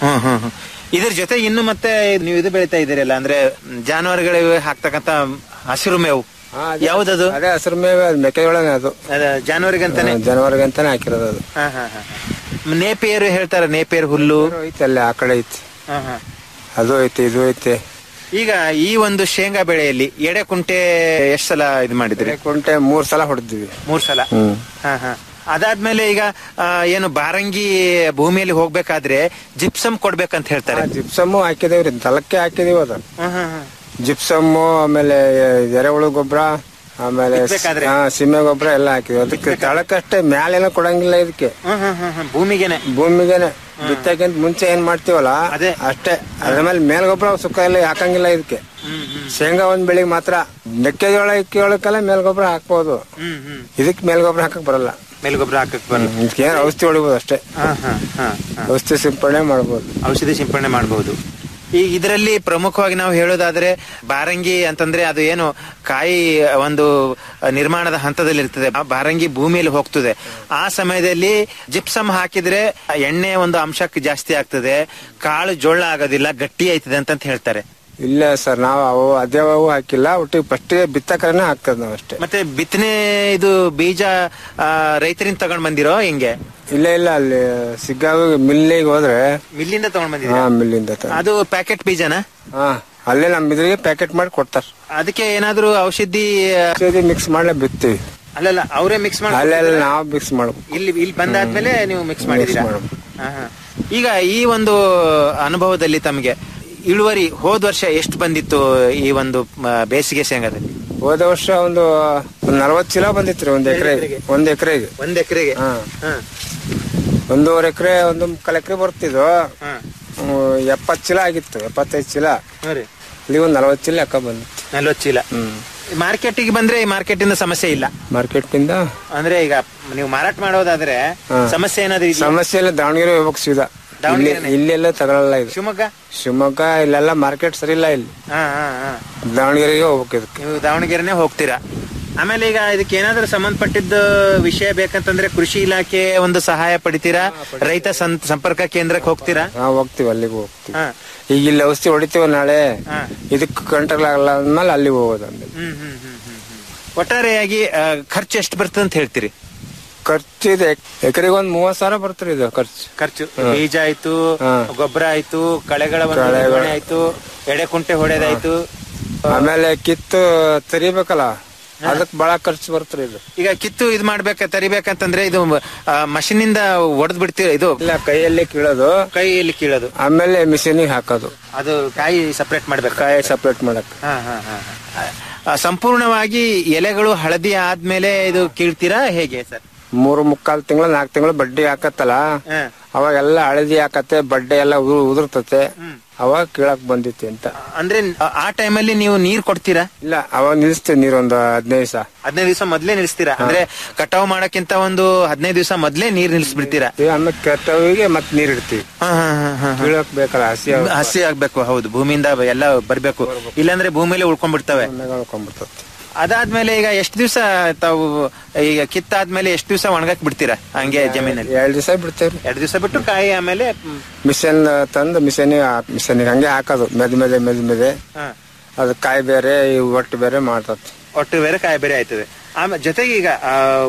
ಹ್ಮ್ ಹ್ಮ್ ಹ್ಮ್. ಇದ್ರ ಜೊತೆ ಇನ್ನು ಮತ್ತೆ ನೀವು ಇದು ಬೆಳಿತಾ ಇದ್ದೀರಲ್ಲ ಅಂದ್ರೆ ಜಾನುವಾರುಗಳಿಗೆ ಹಾಕ್ತಕ್ಕಂತ ಹಸಿರು ಮೇವು ಯಾವ್ದದು ಅದೇ ಹಸಿರು ಮೇವೆ ಅದು ಮೆಕ್ಕೆಜೋಳನೇ ಅದು ಅದ ಜಾನುವಾರಿಗಂತಾನೆ ಜನವರಿಗಂತಾನೆ ಹಾಕಿರೋದು ಅದು ಹಾ ಹಾ ಹಾ ನೇಪಿಯರು ಹೇಳ್ತಾರೆ ನೇಪಿಯರ್ ಹುಲ್ಲು ಐತೆ ಅಲ್ಲಿ ಆ ಕಡೆ ಐತಿ ಹಾ ಹಾ ಅದು ಐತೆ ಇದು ಐತೆ ಈಗ ಈ ಒಂದು ಶೇಂಗಾ ಬೆಳೆಯಲ್ಲಿ ಎಡೆ ಕುಂಟೆ ಎಷ್ಟ್ ಸಲ ಇದು ಮಾಡಿದ್ರಿ ಕುಂಟೆ ಮೂರ್ ಸಲ ಹೊಡೆದಿವಿ ಮೂರ್ ಸಲ ಹ್ಮ್ ಹಾ ಹಾ ಅದಾದ್ಮೇಲೆ ಈಗ ಆ, ಏನು ಬಾರಂಗಿ ಭೂಮಿಯಲ್ಲಿ ಹೋಗ್ಬೇಕಾದ್ರೆ ಜಿಪ್ಸಮ್ ಕೊಡ್ಬೇಕಂತ ಹೇಳ್ತಾರೆ ಜಿಪ್ಸಮ್ಮು ಹಾಕಿದೇವ್ರಿ ದಳಕ್ಕೆ ಹಾಕಿದೀವಿ ಅದು ಹ್ಮ್ ಹ್ಮ್ ಹ್ಮ್. ಜಿಪ್ಸಮ್ಮು ಆಮೇಲೆ ಎರೆಹುಳು ಗೊಬ್ಬರ ಆಮೇಲೆ ಬಿತ್ಬೇಕಾದ್ರೆ? ಹಾ, ಸೀಮೆ ಗೊಬ್ಬರ ಎಲ್ಲ ಹಾಕಿದ್ವಿ ಅದಕ್ಕೆ ತಳಕಷ್ಟೇ ಮ್ಯಾಲೇನೋ ಕೊಡಂಗಿಲ್ಲ ಇದಕ್ಕೆ ಹ್ಮ್ ಹ್ಮ್ ಹ್ಮ್ ಹ್ಮ್. ಭೂಮಿಗೆನೆ ಭೂಮಿಗೆನೆ ಬಿತ್ತಕ್ಕಿಂತ ಮುಂಚೆ ಏನ್ ಮಾಡ್ತೀವಲ್ಲ ಅದೇ. ಅಷ್ಟೇ ಅದ್ರ ಮೇಲೆ ಮೇಲ್ ಗೊಬ್ಬರ ಸುಕ್ಕ ಎಲ್ಲ ಹಾಕಂಗಿಲ್ಲ ಇದಕ್ಕೆ ಶೇಂಗಾ ಒಂದ್ ಬೆಳಿಗ್ಗೆ ಮಾತ್ರ ಮೆಕ್ಕೆಜೋಳ ಇಕ್ಕಿಯೋಳಕ್ಕೆಲ್ಲ ಮೇಲ್ ಗೊಬ್ಬರ ಹಾಕ್ಬೋದು ಹ್ಮ್ ಹ್ಮ್ ಇದಕ್ ಮೇಲ್ ಗೊಬ್ಬರ ಹಾಕಕ್ ಬರಲ್ಲ ಮೇಲ್ ಗೊಬ್ಬರ ಹಾಕಕ್ ಬರಲ್ಲ ಇದಕ್ಕೆ ಔಷಧಿ ಹೊಡಿಬೋದು ಅಷ್ಟೇ ಹಾ ಹಾ ಹಾ ಹಾ. ಔಷಧಿ ಸಿಂಪಡಣೆ ಮಾಡ್ಬೋದು ಔಷಧಿ ಸಿಂಪಡಣೆ ಮಾಡಬಹುದು ಈಗ ಇದರಲ್ಲಿ ಪ್ರಮುಖವಾಗಿ ನಾವು ಹೇಳೋದಾದ್ರೆ ಬಾರಂಗಿ ಅಂತಂದ್ರೆ ಅದು ಏನು ಕಾಯಿ ಒಂದು ನಿರ್ಮಾಣದ ಹಂತದಲ್ಲಿ ಇರ್ತದೆ ಆ ಬಾರಂಗಿ ಭೂಮಿಯಲ್ಲಿ ಹೋಗ್ತದೆ ಆ ಸಮಯದಲ್ಲಿ ಜಿಪ್ಸಮ್ ಹಾಕಿದ್ರೆ ಎಣ್ಣೆ ಒಂದು ಅಂಶ ಜಾಸ್ತಿ ಆಗ್ತದೆ ಕಾಳು ಜೋಳ ಆಗೋದಿಲ್ಲ ಗಟ್ಟಿ ಆಯ್ತದೆ ಅಂತ ಹೇಳ್ತಾರೆ ಇಲ್ಲ ಸರ್ ನಾವು ಅವು ಅದೇ ಅವು ಹಾಕಿಲ್ಲ ಒಟ್ಟಿಗೆ ಫಸ್ಟ್ ಬಿತ್ತಕರನೆ ಹಾಕ್ತದ ನಾವು ಅಷ್ಟೇ ಮತ್ತೆ ಬಿತ್ತನೆ ಇದು ಬೀಜ ಆ, ರೈತರಿಂದ ತಗೊಂಡ್ ಬಂದಿರೋ ಹಿಂಗೆ ಇಲ್ಲ ಇಲ್ಲ ಅಲ್ಲಿ ಸಿಗ್ಗಾವ ಮಿಲ್ಲಿಗೆ ಹೋದ್ರೆ ಮಿಲ್ಲಿಂದ ತಗೊಂಡ್ ಹಾ ಬಂದಿದ್ದೀರಾ ಮಿಲ್ಲಿಂದ ತ- ಅದು ಪ್ಯಾಕೆಟ್ ಬೀಜನ ಹಾ ಅಲ್ಲೇ ನಮ್ ಇದ್ರಿಗೆ ಪ್ಯಾಕೆಟ್ ಮಾಡಿ ಕೊಡ್ತಾರ ಅದಕ್ಕೆ ಏನಾದ್ರೂ ಔಷಧಿ ಔಷಧಿ ಮಿಕ್ಸ್ ಮಾಡ್ಲೇ ಬಿತ್ತೀವಿ ಅಲ್ಲಲ್ಲ ಅವರೇ ಮಿಕ್ಸ್ ಮಾಡಿ ಅಲ್ಲೆಲ್ಲ ನಾವು ಮಿಕ್ಸ್ ಮಾಡ್ಬೇಕು ಇಲ್ಲಿ ಇಲ್ಲಿ ಬಂದಾದ್ಮೇಲೆ ನೀವು ಮಿಕ್ಸ್ ಮಾಡಿದೀರಾ ಮಾಡ್ಬೇಕು. ಹಾ, ಹಾ. ಈಗ ಈ ಒಂದು ಅನುಭವದಲ್ಲಿ ತಮಗೆ ಇಳುವರಿ ಹೋದ ವರ್ಷ ಎಷ್ಟು ಬಂದಿತ್ತು ಈ ಒಂದು ಮ, ಬೇಸಿಗೆ ಶೇಂಗಾದಲ್ಲಿ ಹೋದ ವರ್ಷ ಒಂದು ಒಂದ್ ನಲ್ವತ್ ಚೀಲ ಬಂದಿತ್ರಿ ಒಂದ್ ಎಕರೆಗೆ ಒಂದ್ ಎಕರೆಗೆ ಒಂದ್ ಎಕರೆಗೆ ಹಾ ಒಂದೂವರೆ ಎಕರೆ ಒಂದು ಮುಕ್ಕಾಲ್ ಎಕರೆ ಬರ್ತಿದ್ವು ಎಪ್ಪತ್ ಚೀಲ ಆಗಿತ್ತು ಎಪ್ಪತ್ತೈದು ಚೀಲ ಇಲ್ಲಿ ಒಂದ್ ನಲ್ವತ್ ಚೀಲ ಲೆಕ್ಕ ಬಂದಿತ್ತು ನಲ್ವತ್ತು ಚೀಲ ಮಾರ್ಕೆಟಿಗೆ ಬಂದ್ರೆ ಈ ಮಾರ್ಕೆಟ್ ಇಂದ ಸಮಸ್ಯೆ ಇಲ್ಲ ಮಾರ್ಕೆಟ್ ನಿಂದ ಅಂದ್ರೆ ಈಗ ನೀವು ಮಾರಾಟ ಮಾಡೋದಾದ್ರೆ ಹಾ. ಸಮಸ್ಯೆ ಏನಾದ್ರು ಇದೆಯಾ? ಸಮಸ್ಯೆ ಇಲ್ಲ ದಾವಣಗೆರೆ ಹೋಗ್ಬೇಕು ಸೀದಾ ಇಲ್ಲಿ ದಾವಣಗೆರೆನೇ? ಇಲ್ಲೆಲ್ಲ ತಗೊಳಲ್ಲ ಇದು ಶಿವಮೊಗ್ಗ ಶಿವಮೊಗ್ಗ ಇಲ್ಲೆಲ್ಲ ಮಾರ್ಕೆಟ್ ಸರಿ ಇಲ್ಲ ಇಲ್ಲಿ ಹಾ ಹಾ ಹಾ ದಾವಣಗೆರೆಗೆ ಹೋಗ್ಬೇಕು ಇದಕ್ಕೆ ನೀವು ದಾವಣಗೆರೆನೆ ಹೋಗ್ತೀರಾ ಆಮೇಲೆ ಈಗ ಇದಕ್ಕೆ ಏನಾದ್ರೂ ಸಂಬಂಧಪಟ್ಟಿದ್ದ ವಿಷಯ ಬೇಕಂತಂದ್ರೆ ಕೃಷಿ ಇಲಾಖೆ ಒಂದು ಸಹಾಯ ಪಡಿತೀರಾ ರೈತ ಸಂ- ಸಂಪರ್ಕ ಕೇಂದ್ರಕ್ಕೆ ಹೋಗ್ತೀರಾ ಹಾ ಹೋಗ್ತೀವಿ ಅಲ್ಲಿಗೆ ಹೋಗ್ತೀವಿ ಹಾ. ಈಗ ಇಲ್ಲಿ ಔಷಧಿ ಹೊಡಿತೀವಿ ನಾಳೆ ಹಾ. ಇದಕ್ಕೆ ಕಂಟ್ರೋಲ್ ಆಗಲ್ಲ ಅಂದ್ಮೇಲೆ ಅಲ್ಲಿ ಹೋಗೋದು ಆಮೇಲೆ ಹ್ಮ್ ಹ್ಮ್ ಹ್ಮ್ ಹ್ಮ್ ಹ್ಮ್. ಒಟ್ಟಾರೆಯಾಗಿ ಆ, ಖರ್ಚು ಎಷ್ಟು ಬರ್ತದೆ ಅಂತ ಹೇಳ್ತೀರಿ ಖರ್ಚು ಇದೆ ಎಕರೆಗೆ ಒಂದ್ ಮೂವತ್ ಸಾವಿರ ಬರ್ತಾರೆ ಇದು ಖರ್ಚು ಖರ್ಚು ಬೀಜ ಆಯ್ತು ಹಾ. ಗೊಬ್ಬರ ಆಯ್ತು ಕಳೆಗಳ ಒಂದು ಕಳೆಗಳ- ನಿರ್ವಹಣೆ ಆಯ್ತು ಎಡೆ ಕುಂಟೆ ಹೊಡೆದಾಯ್ತು ಆಮೇಲೆ ಕಿತ್ತು ತರಿಬೇಕಲ್ಲ ಅದಕ್ ಬಹಳ ಖರ್ಚು ಬರ್ತಾರೆ ಇದು ಈಗ ಕಿತ್ತು ಇದು ಮಾಡ್ಬೇಕ ತರಿಬೇಕಂತಂದ್ರೆ ಇದು ಮಷಿನ್ ಇಂದ ಒಡೆದ್ ಬಿಡ್ತೀರ ಇದು ಇಲ್ಲ ಕೈಯಲ್ಲೇ ಕೀಳೋದು ಕೈಯಲ್ಲಿ ಕೀಳೋದು ಆಮೇಲೆ ಮಿಷಿನಿಗೆ ಹಾಕೋದು ಅದು ಕಾಯಿ ಸಪರೇಟ್ ಮಾಡ್ಬೇಕು ಕಾಯಿ ಸಪ್ರೇಟ್ ಮಾಡಕ್ ಹಾ, ಹಾ, ಹಾ, ಹಾ. ಆ, ಸಂಪೂರ್ಣವಾಗಿ ಎಲೆಗಳು ಹಳದಿ ಆದ್ಮೇಲೆ ಇದು ಕೀಳ್ತೀರಾ ಹೇಗೆ ಸರ್ ಮೂರು ಮುಕ್ಕಾಲ್ ತಿಂಗಳು ನಾಲ್ಕು ತಿಂಗಳು ಬಡ್ಡಿ ಹಾಕತ್ತಲ್ಲ ಅವಾಗೆಲ್ಲ ಹಳದಿ ಹಾಕತ್ತೆ ಬಡ್ಡೆ ಎಲ್ಲ ಉದುರ್- ಉದುರ್ತತೆ ಅವಾಗ ಕೀಳಕ್ ಬಂದಿತ್ತು ಅಂತ ಅಂದ್ರೆ ಆ- ಆ ಟೈಮಲ್ಲಿ ನೀವು ನೀರ್ ಕೊಡ್ತೀರಾ ಇಲ್ಲ ಅವಾಗ ನಿಲ್ಲಿಸ್ತೀವಿ ನೀರು ಒಂದು ಹದಿನೈದು ದಿವಸ ಹದಿನೈದು ದಿವಸ ಮೊದ್ಲೇ ನಿಲ್ಲಿಸ್ತೀರಾ ಅಂದ್ರೆ ಕಟಾವ್ ಮಾಡಕ್ಕಿಂತ ಒಂದು ಹದಿನೈದು ದಿವಸ ಮೊದ್ಲೇ ನೀರ್ ನಿಲ್ಲಿಸ್ಬಿಡ್ತೀರಾ ಆಮೇಲೆ ಕೆಟ್ಟವಿಗೆ ಮತ್ತೆ ನೀರ್ ಇಡ್ತೀವಿ ಹಾ, ಹಾ, ಹಾ, ಹಾ, ಹಾ. ಕೀಳಕ್ ಬೇಕಲ್ಲ ಹಸಿ ಹಸಿ ಆಗ್ಬೇಕು ಹೌದು ಭೂಮಿಯಿಂದ ಎಲ್ಲ ಬರ್ಬೇಕು ಇಲ್ಲಾಂದ್ರೆ ಭೂಮಿಯಲ್ಲಿ ಉಳ್ಕೊಂಡ್ಬಿಡ್ತವೆ ಉಳ್ಕೊಂಡ್ಬಿಡ್ತದೆ ಅದಾದ್ಮೇಲೆ ಈಗ ಎಷ್ಟು ದಿವಸ ತಾವು ಈಗ ಕಿತ್ತಾದ್ಮೇಲೆ ಎಷ್ಟು ದಿವಸ ಒಣಗಕ್ ಬಿಡ್ತೀರಾ ಹಂಗೆ ಜಮೀನಲ್ಲಿ ಎರಡ್ ದಿವಸ ಬಿಡ್ತೇವ್ರಿ ಎರಡು ದಿವಸ ಬಿಟ್ಟು ಕಾಯಿ ಆಮೇಲೆ ಮ್, ಮಿಷನ್ ತಂದು ಮಿಷನ್ ಮಿಷನ್ ಹಂಗೆ ಹಾಕೋದು ಮೆದ್ ಮೆದೆ ಮೆದ್ ಮೆದೆ ಹಾ. ಅದು ಕಾಯಿ ಬೇರೆ ಈ ಒಟ್ಟು ಬೇರೆ ಮಾಡ್ತತ್ ಒಟ್ಟು ಬೇರೆ ಕಾಯಿ ಬೇರೆ ಆಯ್ತದೆ ಆಮೇಲೆ ಜೊತೆಗೆ ಈಗ ಆ,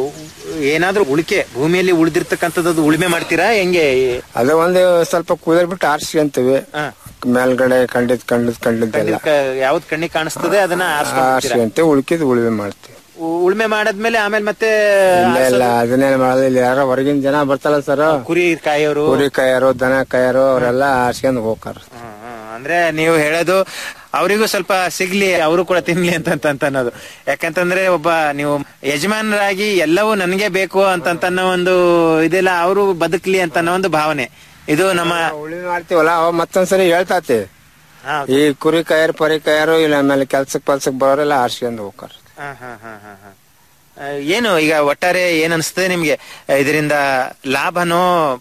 ಏನಾದ್ರೂ ಉಳಿಕೆ ಭೂಮಿಯಲ್ಲಿ ಉಳಿದಿರ್ತಕ್ಕಂಥದ್ದು ಉಳುಮೆ ಮಾಡ್ತೀರಾ ಹೆಂಗೆ ಅದೇ ಒಂದು ಸ್ವಲ್ಪ ಕುದಿರ್ ಬಿಟ್ಟು ಆರಿಸ್ಕೊಂತೀವಿ ಹಾ. ಮೇಲ್ಗಡೆ ಕಂಡಿದ್ ಕಂಡಿದ್ ಕಂಡಿದ್ದೆಲ್ಲ ಯಾವ್ದು ಕಣ್ಣಿಗೆ ಕಾಣಿಸ್ತದೆ ಅದನ್ನ ಆರಿಸ್ಕೊಂಡ್ಬಿಡ್ತೀರಾ? ಆರಿಸ್ಕೊಂತೀವಿ ಉಳ್ಕಿದ್ ಉಳುಮೆ ಮಾಡ್ತೀವಿ ಉ- ಉಳುಮೆ ಮಾಡಾದ್ಮೇಲೆ ಆಮೇಲೆ ಮತ್ತೆ ಇಲ್ಲ ಇಲ್ಲ ಅದನ್ನೇನ್ ಮಾಡಲ್ಲ ಇಲ್ಲಿ ಯಾರೋ ಹೊರಗಿನ ಜನ ಬರ್ತಾರಲ್ಲ ಸರ್ ಕುರಿ ಕಾಯೋರು ಕುರಿ ಕಾಯರು ದನ ಕಾಯರು ಅವರೆಲ್ಲ ಆರ್ಸ್ಕೊಂಡ್ ಹೋಗ್ತಾರ ಹ್ಮ್, ಹ್ಮ್. ಅಂದ್ರೆ ನೀವು ಹೇಳೋದು ಅವರಿಗೂ ಸ್ವಲ್ಪ ಸಿಗ್ಲಿ ಅವರು ಕೂಡ ತಿನ್ಲಿ ಅಂತ ಅಂತ ಅಂತ ಅನ್ನೋದು ಯಾಕಂತಂದ್ರೆ ಒಬ್ಬ ನೀವು ಯಜಮಾನರಾಗಿ ಎಲ್ಲವೂ ನನಗೆ ಬೇಕು ಅಂತ ಅನ್ನೋ ಒಂದು ಇದೆಲ್ಲ ಅವರು ಬದುಕ್ಲಿ ಅಂತ ಅನ್ನೋ ಒಂದು ಭಾವನೆ ಇದು ನಮ್ಮ ಉಳುಮೆ ಮಾಡ್ತೀವಲ್ಲ ಅವ ಮತ್ತೊಂದ್ಸರಿ ಹೇಳ್ತಾತಿ ಹಾ, ಈ ಕುರಿ ಕಾಯರು ಪರಿ ಕಾಯರು ಇಲ್ಲ ಆಮೇಲೆ ಕೆಲ್ಸಕ್ ಪಲ್ಸಕ್ ಬರೋರೆಲ್ಲ ಆರ್ಸ್ಕೊಂಡ್ ಹೋಗ್ತಾರ ಹಾ, ಹಾ, ಹಾ, ಹಾ, ಹಾ. ಆ, ಏನು ಈಗ ಒಟ್ಟಾರೆ ಏನ್ ಅನ್ಸ್ತದೆ ನಿಮ್ಗೆ ಇದರಿಂದ ಲಾಭನೋ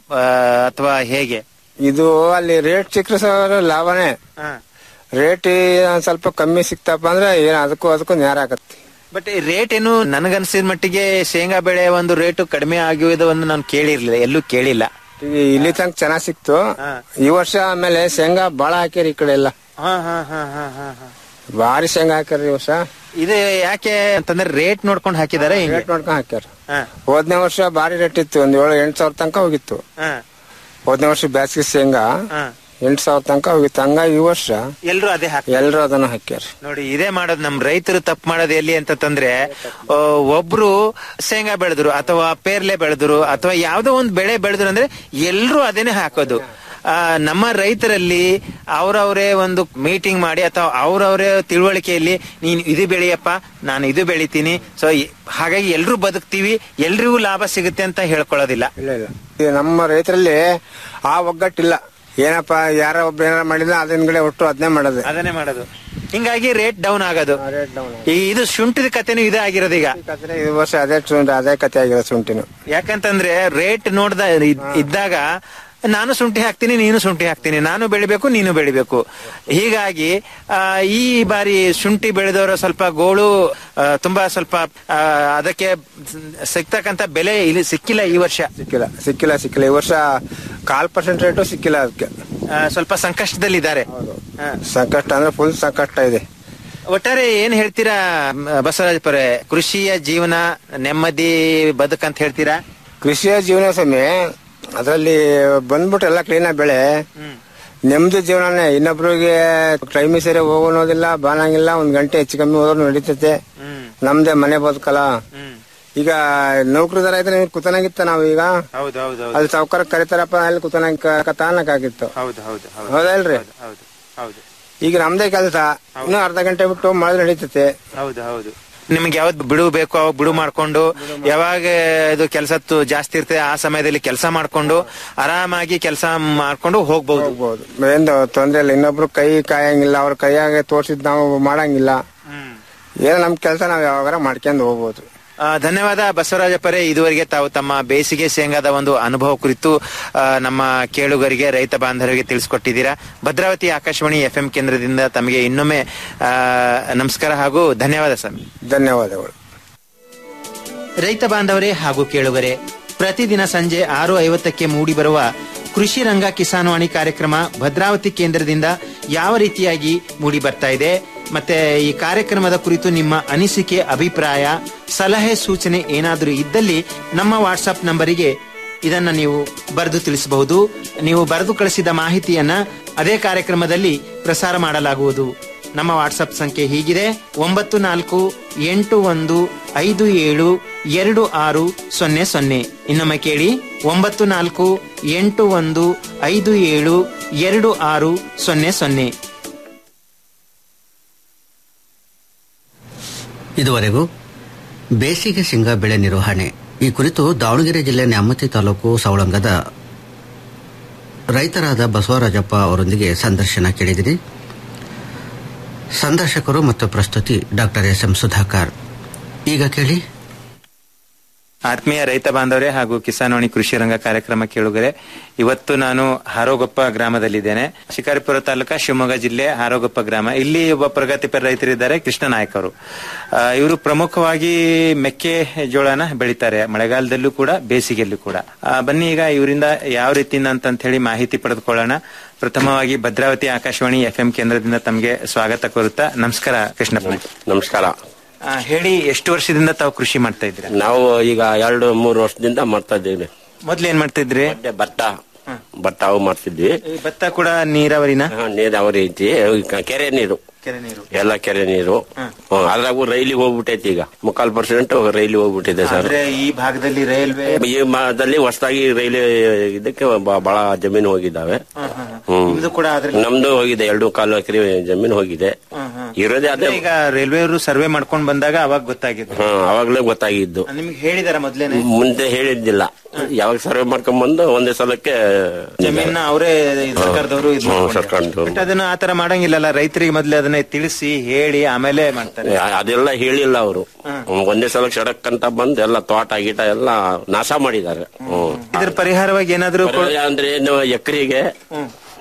ಅಥವಾ ಹೇಗೆ ಇದು ಅಲ್ಲಿ ರೇಟ್ ಸಿಕ್ಕ್ರೆ ಸರ್ ಲಾಭನೇ ಹಾ. ರೇಟ್ ಒಂದ್ ಸ್ವಲ್ಪ ಕಮ್ಮಿ ಸಿಕ್ತಪ್ಪ ಅಂದ್ರೆ ಏನ್ ಅದಕ್ಕೂ ಅದಕ್ಕೂ ನೇರ ಆಗತ್ತೆ ಬಟ್ ರೇಟ್ ಏನು ನನಗನ್ಸಿದ ಮಟ್ಟಿಗೆ ಶೇಂಗಾ ಬೆಳೆ ಒಂದು ರೇಟು ಕಡಿಮೆ ಆಗಿರೋದು ಒಂದು ನಾನು ಕೇಳಿರ್ಲಿಲ್ಲ ಎಲ್ಲೂ ಕೇಳಿಲ್ಲ ಈಗ ಇಲ್ಲಿ ತನಕ ಚೆನ್ನಾಗ್ ಸಿಕ್ತು ಈ ವರ್ಷ ಆಮೇಲೆ ಶೇಂಗಾ ಬಾಳ ಹಾಕ್ಯಾರ ಈ ಕಡೆ ಎಲ್ಲ ಹಾ ಹಾ ಹಾ ಹಾ ಹಾ ಹಾ ಭಾರಿ ಶೇಂಗಾ ಹಾಕ್ಯಾರ ಈ ವರ್ಷ ಇದು ಯಾಕೆ ಅಂತಂದ್ರೆ ರೇಟ್ ನೋಡ್ಕೊಂಡು ಹಾಕಿದಾರೆ ಹಿಂಗೆ ರೇಟ್ ನೋಡ್ಕೊಂಡ್ ಹಾಕ್ಯಾರ ಹಾ ಹೋದ್ನೇ ವರ್ಷ ಭಾರಿ ರೇಟ್ ಇತ್ತು ಒಂದ್ ಏಳು ಎಂಟು ಸಾವಿರ ತನಕ ಹೋಗಿತ್ತು ಹಾ ಹೋದ್ನೇ ವರ್ಷ ಬ್ಯಾಸಿಗೆ ಶೇಂಗಾ ಹಾ ಎಂಟು ಸಾವಿರ ತನಕ ಹೋಗಿತ್ತು ಹಂಗಾಗಿ ಈ ವರ್ಷ ಎಲ್ರು ಅದೇ ಹಾಕಿ ಎಲ್ರು ಅದನ್ನ ಹಾಕ್ಯಾರ ನೋಡಿ ಇದೇ ಮಾಡೋದು ನಮ್ ರೈತರು ತಪ್ಪು ಮಾಡೋದು ಎಲ್ಲಿ ಅಂತಂದ್ರೆ ಆ, ಒಬ್ರು ಶೇಂಗಾ ಬೆಳೆದ್ರು ಅಥವಾ ಪೇರ್ಲೆ ಬೆಳೆದ್ರು ಅಥವಾ ಯಾವ್ದೋ ಒಂದು ಬೆಳೆ ಬೆಳೆದ್ರು ಅಂದ್ರೆ ಎಲ್ರು ಅದೇನೆ ಹಾಕೋದು ಆ, ನಮ್ಮ ರೈತರಲ್ಲಿ ಅವ್ರವ್ರೇ ಒಂದು ಮೀಟಿಂಗ್ ಮಾಡಿ ಅಥವಾ ಅವ್ರವ್ರೇ ತಿಳುವಳಿಕೆಯಲ್ಲಿ ನೀನ್ ಇದು ಬೆಳೆಯಪ್ಪ ನಾನು ಇದು ಬೆಳಿತೀನಿ ಸೊ ಹಾಗಾಗಿ ಎಲ್ರು ಬದುಕ್ತೀವಿ ಎಲ್ರಿಗೂ ಲಾಭ ಸಿಗುತ್ತೆ ಅಂತ ಹೇಳ್ಕೊಳ್ಳೋದಿಲ್ಲ ಇಲ್ಲ ಇಲ್ಲ ಈಗ ನಮ್ಮ ರೈತರಲ್ಲಿ ಆ ಒಗ್ಗಟ್ಟಿಲ್ಲ ಏನಪ್ಪ ಯಾರ ಒಬ್ರು ಏನಾರ ಮಾಡಿದ್ರೆ ಅದ್ರ ಹಿಂದ್ಗಡೆ ಒಟ್ಟು ಅದನ್ನೇ ಮಾಡೋದು ಅದನ್ನೇ ಮಾಡೋದು ಹಿಂಗಾಗಿ ರೇಟ್ ಡೌನ್ ಆಗೋದು ಈ ಇದು ಶುಂಠಿದ ಕಥೆನೂ ಇದೇ ಆಗಿರೋದು ಈಗ ಈ ವರ್ಷ ಅದೇ ಶುಂಠಿ ಅದೇ ಕತೆ ಆಗಿರೋ ಶುಂಠಿನು ಯಾಕಂತಂದ್ರೆ ರೇಟ್ ನೋಡ್ದ ಇದ್- ಇದ್ದಾಗ ನಾನು ಶುಂಠಿ ಹಾಕ್ತೀನಿ ನೀನು ಶುಂಠಿ ಹಾಕ್ತೀನಿ ನಾನು ಬೆಳಿಬೇಕು ನೀನು ಬೆಳಿಬೇಕು ಹೀಗಾಗಿ ಆ, ಈ ಬಾರಿ ಶುಂಠಿ ಬೆಳೆದವರ ಸ್ವಲ್ಪ ಗೋಳು ಆ, ತುಂಬಾ ಸ್ವಲ್ಪ ಆ, ಅದಕ್ಕೆ ಸಿಗ್ತಕ್ಕಂತ ಬೆಲೆ ಇಲ್ಲಿ ಸಿಕ್ಕಿಲ್ಲ ಈ ವರ್ಷ ಸಿಕ್ಕಿಲ್ಲ ಸಿಕ್ಕಿಲ್ಲ ಸಿಕ್ಕಿಲ್ಲ ಈ ವರ್ಷ ಕಾಲ್ ಪರ್ಸೆಂಟ್ ರೇಟು ಸಿಕ್ಕಿಲ್ಲ ಅದಕ್ಕೆ ಆ, ಸ್ವಲ್ಪ ಸಂಕಷ್ಟದಲ್ಲಿದ್ದಾರೆ ಹಾ. ಸಂಕಷ್ಟ ಅಂದ್ರೆ ಫುಲ್ ಸಂಕಷ್ಟ ಇದೆ ಒಟ್ಟಾರೆ ಏನ್ ಹೇಳ್ತೀರಾ ಮ, ಬಸವರಾಜ ಪುರೆ ಕೃಷಿಯ ಜೀವನ ನೆಮ್ಮದಿ ಬದುಕಂತ ಹೇಳ್ತೀರಾ ಕೃಷಿಯ ಜೀವನ ಸ್ವಾಮಿ ಅದರಲ್ಲಿ ಬಂದ್ಬಿಟ್ಟು ಎಲ್ಲ ಕ್ಲೀನ್ ಬೆಳೆ ನೆಮ್ಮದಿ ಜೀವನನೇ ಇನ್ನೊಬ್ರಿಗೆ ಟೈಮಿ ಸರಿ ಹೋಗೋದಿಲ್ಲ ಬಾನಂಗಿಲ್ಲ ಒಂದ್ ಗಂಟೆ ಹೆಚ್ಚು ಕಮ್ಮಿ ಹೋದ್ರು ನಡೀತೈತೆ ನಮ್ದೇ ಮನೆ ಬದುಕಲ್ಲ ಈಗ ನೌಕರಿದಾರ ಇದ್ರೆ ಕುತನಾಗಿತ್ತ ನಾವು ಈಗ ಹೌದು ಹೌದು ಅಲ್ಲಿ ಸಾವುಕಾರ ಕರಿತಾರಪ್ಪ ಅಲ್ಲಿ ಕುತನಾಗ ತಾನಕ್ಕಾಗಿತ್ತು ಹೌದು ಹೌದು ಹೌದು ಹೌದಲ್ರಿ ಹೌದು ಹೌದು ಈಗ ನಮ್ದೇ ಕೆಲಸ ಇನ್ನು ಅರ್ಧ ಗಂಟೆ ಬಿಟ್ಟು ಮಾಡಿದ್ರೆ ನಡೀತೈತೆ ಹೌದು ಹೌದು ನಿಮ್ಗೆ ಯಾವ್ದು ಬಿಡು ಬೇಕು ಅವಾಗ ಬಿಡು ಮಾಡ್ಕೊಂಡು ಯಾವಾಗ ಇದು ಕೆಲಸ ಜಾಸ್ತಿ ಇರ್ತದೆ ಆ ಸಮಯದಲ್ಲಿ ಕೆಲಸ ಮಾಡ್ಕೊಂಡು ಆರಾಮಾಗಿ ಕೆಲಸ ಮಾಡ್ಕೊಂಡು ಹೋಗ್ಬಹುದು ಹೋಗ್ಬೋದು ಏನ್ ತೊಂದ್ರೆ ಇಲ್ಲ ಇನ್ನೊಬ್ರು ಕೈ ಕಾಯಂಗಿಲ್ಲ ಅವ್ರ ಕೈಯಾಗೆ ತೋರ್ಸಿದ್ ನಾವು ಮಾಡಂಗಿಲ್ಲ ಏನೋ ನಮ್ ಕೆಲಸ ನಾವ್ ಯಾವಾಗಾರ ಮಾಡ್ಕೊಂಡು ಹೋಗ್ಬೋದು ಆ, ಧನ್ಯವಾದ ಬಸವರಾಜಪ್ಪರೇ ಇದುವರೆಗೆ ತಾವು ತಮ್ಮ ಬೇಸಿಗೆ ಶೇಂಗಾದ ಒಂದು ಅನುಭವ ಕುರಿತು ಆ, ನಮ್ಮ ಕೇಳುಗರಿಗೆ ರೈತ ಬಾಂಧವರಿಗೆ ತಿಳಿಸ್ಕೊಟ್ಟಿದ್ದೀರಾ ಭದ್ರಾವತಿ ಆಕಾಶವಾಣಿ ಎಫ್ ಕೇಂದ್ರದಿಂದ ತಮಗೆ ಇನ್ನೊಮ್ಮೆ ಆ, ನಮಸ್ಕಾರ ಹಾಗೂ ಧನ್ಯವಾದ ಸರ್ ಧನ್ಯವಾದಗಳು ರೈತ ಬಾಂಧವರೇ ಹಾಗೂ ಕೇಳುಗರೆ ಪ್ರತಿದಿನ ಸಂಜೆ ಆರು ಐವತ್ತಕ್ಕೆ ಮೂಡಿಬರುವ ಕೃಷಿ ರಂಗ ಕಿಸಾನ್ವಾಣಿ ಕಾರ್ಯಕ್ರಮ ಭದ್ರಾವತಿ ಕೇಂದ್ರದಿಂದ ಯಾವ ರೀತಿಯಾಗಿ ಮೂಡಿ ಬರ್ತಾ ಇದೆ ಮತ್ತೆ ಈ ಕಾರ್ಯಕ್ರಮದ ಕುರಿತು ನಿಮ್ಮ ಅನಿಸಿಕೆ ಅಭಿಪ್ರಾಯ ಸಲಹೆ ಸೂಚನೆ ಏನಾದರೂ ಇದ್ದಲ್ಲಿ ನಮ್ಮ ವಾಟ್ಸಪ್ ನಂಬರಿಗೆ ಇದನ್ನ ನೀವು ಬರೆದು ತಿಳಿಸಬಹುದು ನೀವು ಬರೆದು ಕಳಿಸಿದ ಮಾಹಿತಿಯನ್ನ ಅದೇ ಕಾರ್ಯಕ್ರಮದಲ್ಲಿ ಪ್ರಸಾರ ಮಾಡಲಾಗುವುದು ನಮ್ಮ ವಾಟ್ಸಪ್ ಸಂಖ್ಯೆ ಹೀಗಿದೆ ಒಂಬತ್ತು ನಾಲ್ಕು ಎಂಟು ಒಂದು ಐದು ಏಳು ಎರಡು ಆರು ಸೊನ್ನೆ ಸೊನ್ನೆ ಇನ್ನೊಮ್ಮೆ ಕೇಳಿ ಒಂಬತ್ತು ನಾಲ್ಕು ಎಂಟು ಒಂದು ಐದು ಏಳು ಎರಡು ಆರು ಸೊನ್ನೆ ಸೊನ್ನೆ ಇದುವರೆಗೂ ಬೇಸಿಗೆ ಶೇಂಗಾ ಬೆಳೆ ನಿರ್ವಹಣೆ ಈ ಕುರಿತು ದಾವಣಗೆರೆ ಜಿಲ್ಲೆ ನ್ಯಾಮತಿ ತಾಲೂಕು ಸವಳಂಗದ ರೈತರಾದ ಬಸವರಾಜಪ್ಪ ಅವರೊಂದಿಗೆ ಸಂದರ್ಶನ ಕೇಳಿದಿರಿ ಸಂದರ್ಶಕರು ಮತ್ತು ಪ್ರಸ್ತುತಿ ಡಾಕ್ಟರ್ ಎಸ್ ಎಂ ಸುಧಾಕರ್ ಈಗ ಕೇಳಿ ಆತ್ಮೀಯ ರೈತ ಬಾಂಧವರೇ ಹಾಗೂ ಕಿಸಾನ್ವಾಣಿ ಕೃಷಿ ರಂಗ ಕಾರ್ಯಕ್ರಮ ಕೇಳುಗರೆ ಇವತ್ತು ನಾನು ಹಾರೋಗೊಪ್ಪ ಗ್ರಾಮದಲ್ಲಿದ್ದೇನೆ ಶಿಕಾರಿಪುರ ತಾಲೂಕ ಶಿವಮೊಗ್ಗ ಜಿಲ್ಲೆ ಹಾರೋಗೊಪ್ಪ ಗ್ರಾಮ ಇಲ್ಲಿ ಒಬ್ಬ ಪ್ರಗತಿಪರ ರೈತರಿದ್ದಾರೆ ಕೃಷ್ಣ ನಾಯಕ್ ಅವರು ಆ, ಇವರು ಪ್ರಮುಖವಾಗಿ ಮೆಕ್ಕೆ ಜೋಳನ ಬೆಳಿತಾರೆ ಮಳೆಗಾಲದಲ್ಲೂ ಕೂಡ ಬೇಸಿಗೆಯಲ್ಲೂ ಕೂಡ ಆ, ಬನ್ನಿ ಈಗ ಇವರಿಂದ ಯಾವ ರೀತಿಯಿಂದ ಅಂತ ಹೇಳಿ ಮಾಹಿತಿ ಪಡೆದುಕೊಳ್ಳೋಣ ಪ್ರಥಮವಾಗಿ ಭದ್ರಾವತಿ ಆಕಾಶವಾಣಿ ಎಫ್ ಕೇಂದ್ರದಿಂದ ತಮಗೆ ಸ್ವಾಗತ ಕೋರುತ್ತಾ ನಮಸ್ಕಾರ ಕೃಷ್ಣಪ್ಪ ನಮಸ್ಕಾರ ಆ, ಹೇಳಿ ಎಷ್ಟು ವರ್ಷದಿಂದ ತಾವು ಕೃಷಿ ಮಾಡ್ತಾ ಇದ್ದೀರಾ ನಾವು ಈಗ ಎರಡು ಮೂರು ವರ್ಷದಿಂದ ಮಾಡ್ತಾ ಇದ್ದೀವಿ ಮೊದ್ಲು ಏನ್ ಮಾಡ್ತಿದ್ರಿ ಮತ್ತೆ ಭತ್ತ ಭತ್ತ ಅವು ಮಾಡ್ತಿದ್ವಿ ಈ ಭತ್ತ ಕೂಡ ನೀರಾವರಿನ ಹಾ, ನೀರಾವರಿ ಐತಿ ಈಗ ಕೆರೆ ನೀರು ಕೆರೆ ನೀರು ಎಲ್ಲ ಕೆರೆ ನೀರು ಹ್ಮ್, ಅದ್ರಾಗೂ ರೈಲಿಗೆ ಹೋಗ್ಬಿಟ್ಟೈತಿ ಈಗ ಮುಕ್ಕಾಲ್ ಪರ್ಸೆಂಟ್ ರೈಲಿಗೆ ಹೋಗ್ಬಿಟ್ಟಿದೆ ಸರ್ ಅಂದ್ರೆ ಈ ಭಾಗದಲ್ಲಿ ರೈಲ್ವೆ ಈ ಮಾದಲ್ಲಿ ಹೊಸದಾಗಿ ರೈಲು ಇದಕ್ಕೆ ಬ- ಬಹಳ ಜಮೀನು ಹೋಗಿದ್ದಾವೆ ಹ್ಮ್ ನಿಮ್ದು ಕೂಡ ಅದ್ರಲ್ಲಿ ನಮ್ದು ಹೋಗಿದೆ ಎರಡು ಕಾಲು ಎಕರೆ ಜಮೀನು ಹೋಗಿದೆ ಇರೋದೇ ಅದೇ ಈಗ ರೈಲ್ವೆ ಅವರು ಸರ್ವೆ ಮಾಡ್ಕೊಂಡ್ ಬಂದಾಗ ಅವಾಗ ಗೊತ್ತಾಗಿದ್ದು ಹಾ ಅವಾಗ್ಲೇ ಗೊತ್ತಾಗಿದ್ದು ನಿಮ್ಗೆ ಹೇಳಿದಾರ ಮೊದ್ಲೇನೆ ಮುಂದೆ ಹೇಳಿದ್ದಿಲ್ಲ ಯಾವಾಗ ಸರ್ವೆ ಮಾಡ್ಕೊಂಡ್ ಬಂದು ಒಂದೇ ಸಲಕ್ಕೆ ಜಮೀನ ಅವರೇ ಸರ್ಕಾರದವರು ಇದು ಹ್ಮ್, ಮಾಡ್ಕೊಂಡಿದ್ದಾರೆ. ಸರ್ಕಾರದವ್ರು. ಬಟ್ ಅದನ್ನ ಆತರ ಮಾಡಂಗಿಲ್ಲಲ್ಲ ರೈತರಿಗೆ ಮೊದ್ಲೇ ಅದನ್ನ ತಿಳಿಸಿ ಹೇಳಿ ಆಮೇಲೆ ಮಾಡ್ತಾರೆ ಅದೆಲ್ಲ ಹೇಳಿಲ್ಲ ಅವರು ಒಂದೇ ಸಲ ಸಡಕ್ ಅಂತ ಬಂದು ಎಲ್ಲ ತೋಟ ಗೀಟ ಎಲ್ಲ ನಾಶ ಮಾಡಿದ್ದಾರೆ ಹ್ಮ್ ಇದ್ರ ಪರಿಹಾರವಾಗಿ ಏನಾದ್ರು ಕೊ- ಪರಿಹಾರ ಅಂದ್ರೆ ಏನು ಎಕರೆಗೆ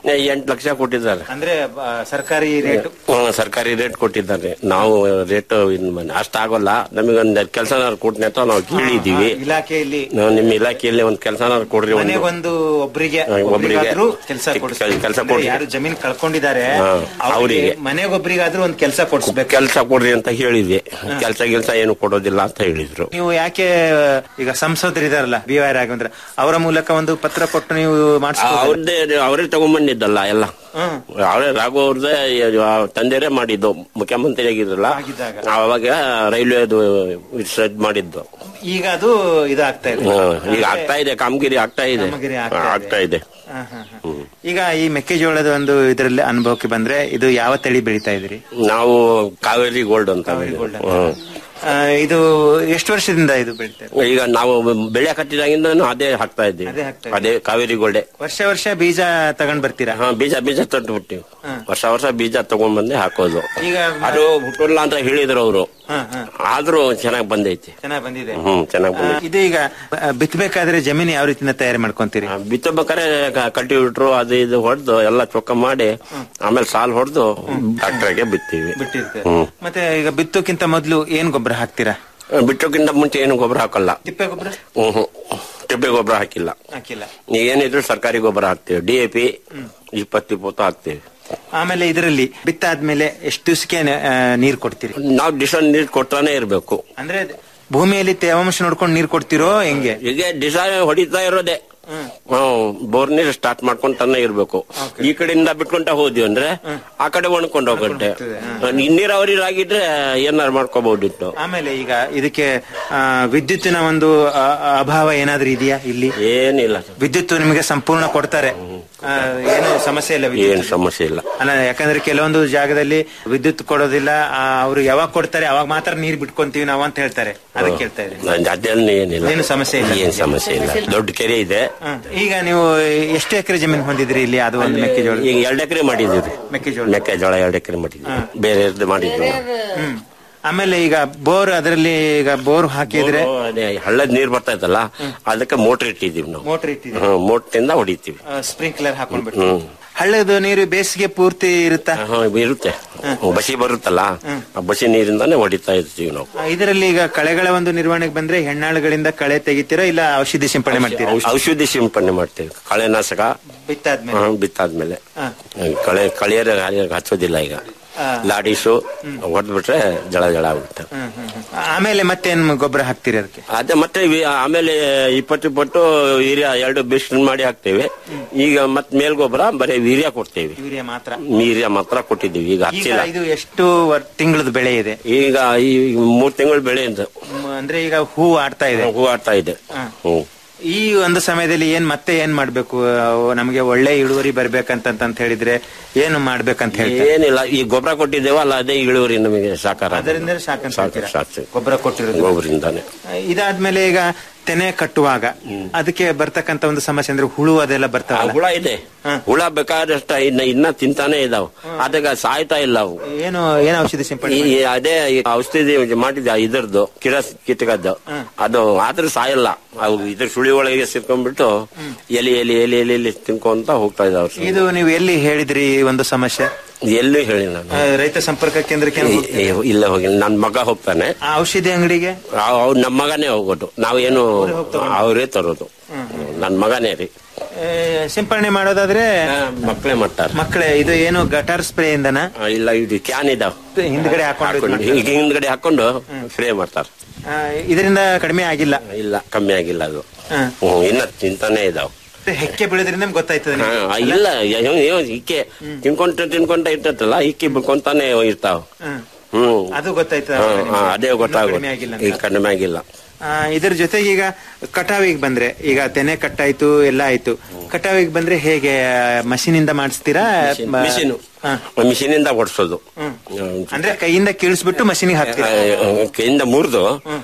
ಎಂಟು ಲಕ್ಷ ಕೊಟ್ಟಿದ್ದಾರೆ ಅಂದ್ರೆ ಆ, ಸರ್ಕಾರಿ ರೇಟ್ ಹ್ಮ್, ಸರ್ಕಾರಿ ರೇಟ್ ಕೊಟ್ಟಿದ್ದಾರೆ ನಾವು ರೇಟ್ ಅಷ್ಟಾಗೋಲ್ಲ ನಮಗೊಂದ್ ಕೆಲಸ ಕೊಡ್ತೀನಿ ಅಂತ ನಾವು ಕೇಳಿದೀವಿ ಇಲಾಖೆಯಲ್ಲಿ ನಾವು ನಿಮ್ಮ ಇಲಾಖೆಯಲ್ಲಿ ಒಂದ್ ಕೆಲಸ ಕೊಡ್ರಿ ಒಂದು ಮನೆಗೊಂದು ಒಬ್ರಿಗೆ ಹಾ, ಒಬ್ರಿಗೆ ಕೆಲಸ ಕೆಲ್ಸ ಕೊಡ್ರಿ. ಯಾರು ಜಮೀನ್ ಕಳ್ಕೊಂಡಿದ್ದಾರೆ ಹಾ, ಅವ್ರಿಗೆ ಅವ್ರಿಗೆ. ಮನೆಗೊಬ್ರಿಗಾದ್ರೂ ಒಂದ್ ಕೆಲಸ ಕೊಡಿಸ್ಬೇಕು ಕೆಲಸ ಕೊಡ್ರಿ ಅಂತ ಹೇಳಿದ್ವಿ ಕೆಲಸ ಗಿಲ್ಸ ಏನು ಕೊಡೋದಿಲ್ಲ ಅಂತ ಹೇಳಿದ್ರು ನೀವು ಯಾಕೆ ಈಗ ಸಂಸದರಿದಾರಲ್ಲ ಬಿ ವೈ ರಾಘವೇಂದ್ರ ಅವರ ಮೂಲಕ ಒಂದು ಪತ್ರ ಕೊಟ್ಟು ನೀವು ಮಾಡಿಸ್ಬೋದು ಅವ್ರದ್ದೇ ಅವರೇ ತಗೊಂಡ್ಬಂದಿದ್ದಲ್ಲ ಎಲ್ಲ ಹ್ಮ್. ಅವರೇ ರಾಘು ಅವ್ರದ್ದೇ ತಂದೆರೇ ಮಾಡಿದ್ದು ಮುಖ್ಯಮಂತ್ರಿ ಆಗಿದ್ರಲ್ಲ ಆಗಿದ್ದಾಗ. ಅವಾಗ ರೈಲ್ವೆದು ಇದ್ ಮಾಡಿದ್ದು ಈಗ ಅದು ಇದಾಗ್ತಾ ಇದೆ ಹ್ಮ್. ಈಗ ಆಗ್ತಾ ಇದೆ ಕಾಮಗಿರಿ ಆಗ್ತಾ ಇದೆ ಕಾಮಗಿರಿ ಆಗ್ತಾ ಇದೆ. ಆಗ್ತಾ ಇದೆ ಹಾ, ಹಾ, ಹಾ. ಈಗ ಈ ಮೆಕ್ಕೆಜೋಳದ ಒಂದು ಇದರಲ್ಲಿ ಅನುಭವಕ್ಕೆ ಬಂದ್ರೆ ಇದು ಯಾವ ತಳಿ ಬೆಳಿತಾ ಇದ್ರಿ ನಾವು ಕಾವೇರಿ ಗೋಲ್ಡ್ ಅಂತ ಹ್ಮ್. ಆ, ಇದು ಎಷ್ಟು ವರ್ಷದಿಂದ ಇದು ಬೆಳಿತಾ ಇದ್ರಿ? ಈಗ ನಾವು ಬೆಳೆ ಕಟ್ಟಿದಾಗಿಂದ ಅದೇ ಹಾಕ್ತಾ ಇದ್ದೀವಿ ಅದೇ ಹಾಕ್ತಾ ಅದೇ ಕಾವೇರಿ ಗೋಲ್ಡೆ ವರ್ಷ ವರ್ಷ ಬೀಜ ತಗೊಂಡ್ ಬರ್ತೀರಾ ಹಾ ಬೀಜ ಬೀಜ ತಂದು ಬಿಟ್ಟಿವಿ ವರ್ಷ ವರ್ಷ ಬೀಜ ತಗೊಂಡ್ ಬಂದೆ ಹಾಕೋದು ಈಗ ಅದು ಹುಟ್ಟಲ್ಲ ಅಂತ ಹೇಳಿದ್ರು ಅವರು ಹಾ, ಹಾ. ಆದ್ರೂ ಚೆನ್ನಾಗ್ ಬಂದೈತಿ ಚೆನ್ನಾಗ್ ಬಂದಿದೆ ಹ್ಮ್ ಚೆನ್ನಾಗ್ ಆ, ಬಂದೈತಿ ಇದು ಈಗ ಆ, ಬಿತ್ತಬೇಕಾದ್ರೆ ಜಮೀನು ಯಾವ ರೀತಿಯಿಂದ ತಯಾರಿ ಮಾಡ್ಕೊಂತೀರಿ ಬಿತ್ತಬೇಕಾರೆ ಕಲ್ಟಿವೇಟ್ರು ಅದು ಇದು ಹೊಡೆದು ಎಲ್ಲ ಚೊಕ್ಕ ಮಾಡಿ ಆಮೇಲೆ ಸಾಲ್ ಹೊಡೆದು ಟ್ರಾಕ್ಟರ್ಗೆ ಬಿತ್ತೀವಿ ಬಿಟ್ಟಿರ್ತೇವೆ ಹ್ಮ್ ಮತ್ತೆ ಈಗ ಬಿತ್ತೋಕ್ಕಿಂತ ಮೊದಲು ಏನ್ ಗೊಬ್ಬರ ಹಾಕ್ತೀರಾ ಬಿಟ್ಟೋಕ್ಕಿಂತ ಮುಂಚೆ ಏನು ಗೊಬ್ಬರ ಹಾಕಲ್ಲ ತಿಪ್ಪೆ ಗೊಬ್ಬರ ಹ್ಮ್ ಹ್ಮ್ ತಿಪ್ಪೆ ಗೊಬ್ಬರ ಹಾಕಿಲ್ಲ ಹಾಕಿಲ್ಲ ಏನಿದ್ರು ಸರ್ಕಾರಿ ಗೊಬ್ಬರ ಹಾಕ್ತೇವೆ ಡಿ ಎ ಪಿ ಇಪ್ಪತ್ತು ಇಪ್ಪತ್ತು ಹಾಕ್ತೇವೆ ಆಮೇಲೆ ಇದರಲ್ಲಿ ಬಿತ್ತಾದ್ಮೇಲೆ ಎಷ್ಟು ದಿವಸಕ್ಕೆ ನೀರ್ ಕೊಡ್ತೀರಿ ನಾವು ಡಿಸನ್ ನೀರು ಕೊಡ್ತಾನೆ ಇರ್ಬೇಕು ಅಂದ್ರೆ ಭೂಮಿಯಲ್ಲಿ ತೇವಾಂಶ ನೋಡ್ಕೊಂಡು ನೀರ್ ಕೊಡ್ತಿರೋ ಹೆಂಗೆ ಈಗ ಡಿಸೈನ್ ಹೊಡಿತಾ ಇರೋದೇ ಹ್ಮ್ ಬೋರ್ ನೀರು ಸ್ಟಾರ್ಟ್ ಮಾಡ್ಕೊಂತಾನೆ ಇರ್ಬೇಕು ಈ ಕಡೆಯಿಂದ ಬಿಟ್ಕೊಂತ ಹೋದ್ವಿ ಅಂದ್ರೆ ಆ ಕಡೆ ಒಣ್ಕೊಂಡು ಹೋಗುತ್ತೆ ನೀರಾವರಿ ಆಗಿದ್ರೆ ಏನಾರು ಮಾಡ್ಕೋಬಹುದಿತ್ತು ಆಮೇಲೆ ಈಗ ಇದಕ್ಕೆ ಆ, ವಿದ್ಯುತ್ತಿನ ಒಂದು ಆ, ಅಭಾವ ಏನಾದ್ರೂ ಇದೆಯಾ ಇಲ್ಲಿ ಏನಿಲ್ಲ ವಿದ್ಯುತ್ ನಿಮಗೆ ಸಂಪೂರ್ಣ ಕೊಡ್ತಾರೆ ಆ, ಏನು ಸಮಸ್ಯೆ ಇಲ್ಲ ವಿದ್ಯುತ್ ಏನ್ ಸಮಸ್ಯೆ ಇಲ್ಲ ಅಲ್ಲ ಯಾಕಂದ್ರೆ ಕೆಲವೊಂದು ಜಾಗದಲ್ಲಿ ವಿದ್ಯುತ್ ಕೊಡೋದಿಲ್ಲ ಆ, ಅವ್ರು ಯಾವಾಗ ಕೊಡ್ತಾರೆ ಅವಾಗ ಮಾತ್ರ ನೀರ್ ಬಿಟ್ಕೊಂತೀವಿ ನಾವು ಅಂತ ಹೇಳ್ತಾರೆ ಅದಕ್ಕೆ ಕೇಳ್ತಾ ಇದ್ದೀನಿ ನನ್ ಅದೇನು ಏನಿಲ್ಲ ಏನು ಸಮಸ್ಯೆ ಇಲ್ಲ. ಏನ್ ಸಮಸ್ಯೆ ಇಲ್ಲ ದೊಡ್ಡ ಕೆರೆ ಇದೆ ಹ. ಈಗ ನೀವು ಎಷ್ಟು ಎಕರೆ ಜಮೀನು ಹೊಂದಿದ್ರಿ ಇಲ್ಲಿ ಅದು ಒಂದು ಮೆಕ್ಕೆಜೋಳ ಈಗ ಎರಡ್ ಎಕರೆ ಮಾಡಿದೀವಿ ಮೆಕ್ಕೆಜೋಳ ಮೆಕ್ಕೆಜೋಳ ಎರಡ್ ಎಕರೆ ಮಾಡಿದ್ವಿ ಬೇರೆ ಮಾಡಿದ್ವಿ ನಾವು. ಹ್ಮ್ ಆಮೇಲೆ ಈಗ ಬೋರ್ ಅದರಲ್ಲಿ ಈಗ ಬೋರ್ ಹಾಕಿದ್ರೆ ಬೋರು ಅದೇ ಹಳ್ಳದ ನೀರ್ ಬರ್ತಾ ಇತ್ತಲ್ಲ ಅದಕ್ಕೆ ಮೋಟರ್ ಇಟ್ಟಿದೀವಿ ನಾವು ಮೋಟರ್ ಇಟ್ಟಿದ್ರೆ ಹ್ಮ್ ಮೋಟ್ರಿಂದ ಹೊಡಿತೀವಿ ಸ್ಪ್ರಿಂಕ್ಲರ್ ಹಾಕೊಂಡ್ಬಿಟ್ಟು ಹ್ಮ್ ಹಳ್ಳದ ನೀರು ಬೇಸಿಗೆ ಪೂರ್ತಿ ಇರುತ್ತಾ ಹಾ, ಇರುತ್ತೆ ಬಸಿ ಬರುತ್ತಲ್ಲ ಆ ಬಸಿ ನೀರಿಂದಾನೇ ಹೊಡಿತಾ ಇರ್ತೀವಿ ನಾವು ಆ, ಇದರಲ್ಲಿ ಈಗ ಕಳೆಗಳ ಒಂದು ನಿರ್ವಹಣೆಗೆ ಬಂದ್ರೆ ಹೆಣ್ಣಾಳುಗಳಿಂದ ಕಳೆ ತೆಗಿತೀರಾ ಇಲ್ಲ ಔಷಧಿ ಸಿಂಪಡಣೆ ಮಾಡ್ತೀರಾ ಔಷ- ಔಷಧಿ ಸಿಂಪಡಣೆ ಮಾಡ್ತೇವೆ ಕಳೆನಾಶಕ ಬಿತ್ತಾದ್ಮೇಲೆ ಹಾ, ಬಿತ್ತಾದ್ಮೇಲೆ ಹಾ. ಕಳೆ ಕಳಿಯರ ಹಚ್ಚೋದಿಲ್ಲ ಈಗ ಆ. ಲಾಡಿಸು ಹೊಡೆದ್ಬಿಟ್ರೆ ಜಳ ಜಳ ಆಗುತ್ತೆ ಹ್ಮ್, ಹ್ಮ್, ಹ್ಮ್. ಆಮೇಲೆ ಮತ್ತೇನ್ ಗೊಬ್ಬರ ಹಾಕ್ತೀರಿ ಅದಕ್ಕೆ ಅದೇ ಮತ್ತೆ ವಿ- ಆಮೇಲೆ ಇಪ್ಪತ್ತು ಇಪ್ಪತ್ತು ವೀರ್ಯ ಎರಡು ಬೆಸ್ಟ್ ಮಾಡಿ ಹಾಕ್ತೇವೆ ಈಗ ಮತ್ ಮೇಲ್ಗೊಬ್ಬರ ಬರೀ ವೀರ್ಯ ಕೊಡ್ತೇವೆ ಯೂರಿಯಾ ಮಾತ್ರ ವೀರ್ಯ ಮಾತ್ರ ಕೊಟ್ಟಿದ್ದೀವಿ ಈಗ ಈಗ ಹಚ್ಚಿಲ್ಲ ಇದು ಎಷ್ಟು ತಿಂಗಳದ ಬೆಳೆ ಇದೆ ಈಗ ಈ ಮೂರ್ ತಿಂಗಳು ಬೆಳೆ ಅಂತ ಮ್, ಅಂದ್ರೆ ಈಗ ಹೂ ಆಡ್ತಾ ಇದೆ ಹೂ ಆಡ್ತಾ ಇದೆ ಹಾ. ಹ್ಮ್ ಈ ಒಂದು ಸಮಯದಲ್ಲಿ ಏನ್ ಮತ್ತೆ ಏನ್ ಮಾಡ್ಬೇಕು ಆ, ನಮಗೆ ಒಳ್ಳೆ ಇಳುವರಿ ಬರ್ಬೇಕಂತ ಅಂತ ಹೇಳಿದ್ರೆ ಏನು ಮಾಡ್ಬೇಕಂತ ಹೇಳ್ತಾರೆ ಏನಿಲ್ಲ ಈ ಗೊಬ್ಬರ ಕೊಟ್ಟಿದ್ದೇವಲ್ಲ ಅದೇ ಇಳುವರಿ ನಮಗೆ ಸಾಕಾರ ಅದರಿಂದ ಸಾಕಂತ ಸಾಕು ಹೇಳ್ತೀರಾ? ಸಾಕು ಗೊಬ್ಬರ ಕೊಟ್ಟಿರೋದು ಗೊಬ್ಬರಿಂದಾನೆ ಇದಾದ್ಮೇಲೆ ಈಗ ತೆನೆ ಕಟ್ಟುವಾಗ ಅದಕ್ಕೆ ಬರ್ತಕ್ಕಂತ ಒಂದು ಸಮಸ್ಯೆ ಅಂದ್ರೆ ಹುಳು ಅದೆಲ್ಲ ಆ ಬರ್ತಾವಲ್ಲ ಹುಳ ಇದೆ ಹುಳ ಬೇಕಾದಷ್ಟ ಇನ್ನ ಇನ್ನ ತಿಂತಾನೆ ಇದಾವ್ ಅದಕ್ಕೆ ಸಾಯ್ತಾ ಇಲ್ಲ ಅವು ಏನು ಏನು ಔಷಧಿ ಸಿಂಪಡಣೆ ಈ ಅದೇ ಈ ಔಷಧಿ ಮಾಡಿದ ಇದರದ್ದು ಕಿಡ ಕೀಟಕದ್ದು ಅದು ಆದ್ರೆ ಸಾಯಲ್ಲ ಅವು ಇದ್ರ ಸುಳಿ ಒಳಗೆ ಸಿಕ್ಕೊಂಡ್ಬಿಟ್ಟು ಎಲಿ ಎಲಿ ಎಲಿ ಎಲಿ ಎಲಿ ತಿನ್ಕೊಂತ ಹೋಗ್ತಾ ಇದಾವ್ ಇದು ನೀವು ಎಲ್ಲಿ ಹೇಳಿದ್ರಿ ಈ ಒಂದು ಸಮಸ್ಯೆ ಎಲ್ಲೂ ಹೇಳಿ ನಾನು ಆ, ರೈತ ಸಂಪರ್ಕ ಕೇಂದ್ರಕ್ಕೆ ಏನ್ ಹೋಗ್ತೀರಾ? ಏ- ಇಲ್ಲ ಹೋಗಿಲ್ಲ ನನ್ ಮಗ ಹೋಗ್ತಾನೆ ಆ ಔಷಧಿ ಅಂಗಡಿಗೆ ಅವ್ರು ನಮ್ಮ ಮಗನೇ ಹೋಗೋದು ನಾವೇನು ಅವರೇ ತರೋದು ನನ್ ಮಗನೇ ರೀ ಆ, ಸಿಂಪಡಣೆ ಮಾಡೋದಾದ್ರೆ ಮಕ್ಕಳೇ ಮಾಡ್ತಾರೆ ಮಕ್ಕಳೇ ಇದು ಏನು ಗಟಾರ್ ಸ್ಪ್ರೇ ಇಂದನ ಆ, ಇಲ್ಲ ಇದು ಕ್ಯಾನ್ ಇದಾವ್ ಹಿಂದ್ಗಡೆ ಹಾಕೊಂಡು ಇದ್ ಹಾಕೊಂಡು ಈಗ ಹಿಂದ್ಗಡೆ ಹಾಕೊಂಡು ಸ್ಪ್ರೇ ಮಾಡ್ತಾರೆ ಆ, ಇದರಿಂದ ಕಡಿಮೆ ಆಗಿಲ್ಲ ಇಲ್ಲ ಕಮ್ಮಿ ಆಗಿಲ್ಲ ಅದು ಹಾ. ಹ್ಮ್, ಇನ್ನ ತಿಂತಾನೆ ಇದಾವ್ ಹೆಕ್ಕೆ ಬೀಳೋದ್ರಿಂದ ನಿಮ್ಗೆ ಗೊತ್ತಾಯ್ತದೆ ಹಾ, ನಿಮ್ಗೆ. ಇಲ್ಲ ಏನು- ಏನು ಇಕ್ಕೆ ತಿನ್ಕೊಂತ ತಿನ್ಕೊಂತ ಇರ್ತೈತಲ್ಲ ಇಕ್ಕಿ ಬಿಡ್ಕೊಂತಾನೆ ಇರ್ತಾವ ಹ್ಮ್. ಹ್ಮ್ ಅದು ಗೊತ್ತಾಯ್ತದೆ ಹಾ, ನಿಮ್ಗೆ. ಹಾ, ಅದೇ ಇನ್ನೂ ಗೊತ್ತಾಗುತ್ತೆ ಕಡಿಮೆ ಆಗಿಲ್ಲ ಅಂತ. ಈಗ ಕಡಿಮೆ ಆಗಿಲ್ಲ ಆ, ಇದ್ರ ಜೊತೆಗೆ ಈಗ ಕಟಾವಿಗೆ ಬಂದ್ರೆ ಈಗ ತೆನೆ ಕಟ್ಟಾಯ್ತು ಎಲ್ಲ ಆಯ್ತು ಕಟಾವಿಗೆ ಬಂದ್ರೆ ಹೇಗೆ ಮಷೀನ್ ಇಂದ ಮಾಡಿಸ್ತೀರಾ ಬ- ಮಿಷಿನ್ ಹಾ. ಮಿಷಿನಿಂದ ಹೊಡ್ಸೋದು ಅಂದ್ರೆ ಕೈಯಿಂದ ಕೀಳಿಸ್ಬಿಟ್ಟು ಮಷೀನಿಗೆ ಹಾಕ್ತೀರಾ ಕೈಯಿಂದ ಮುರಿದು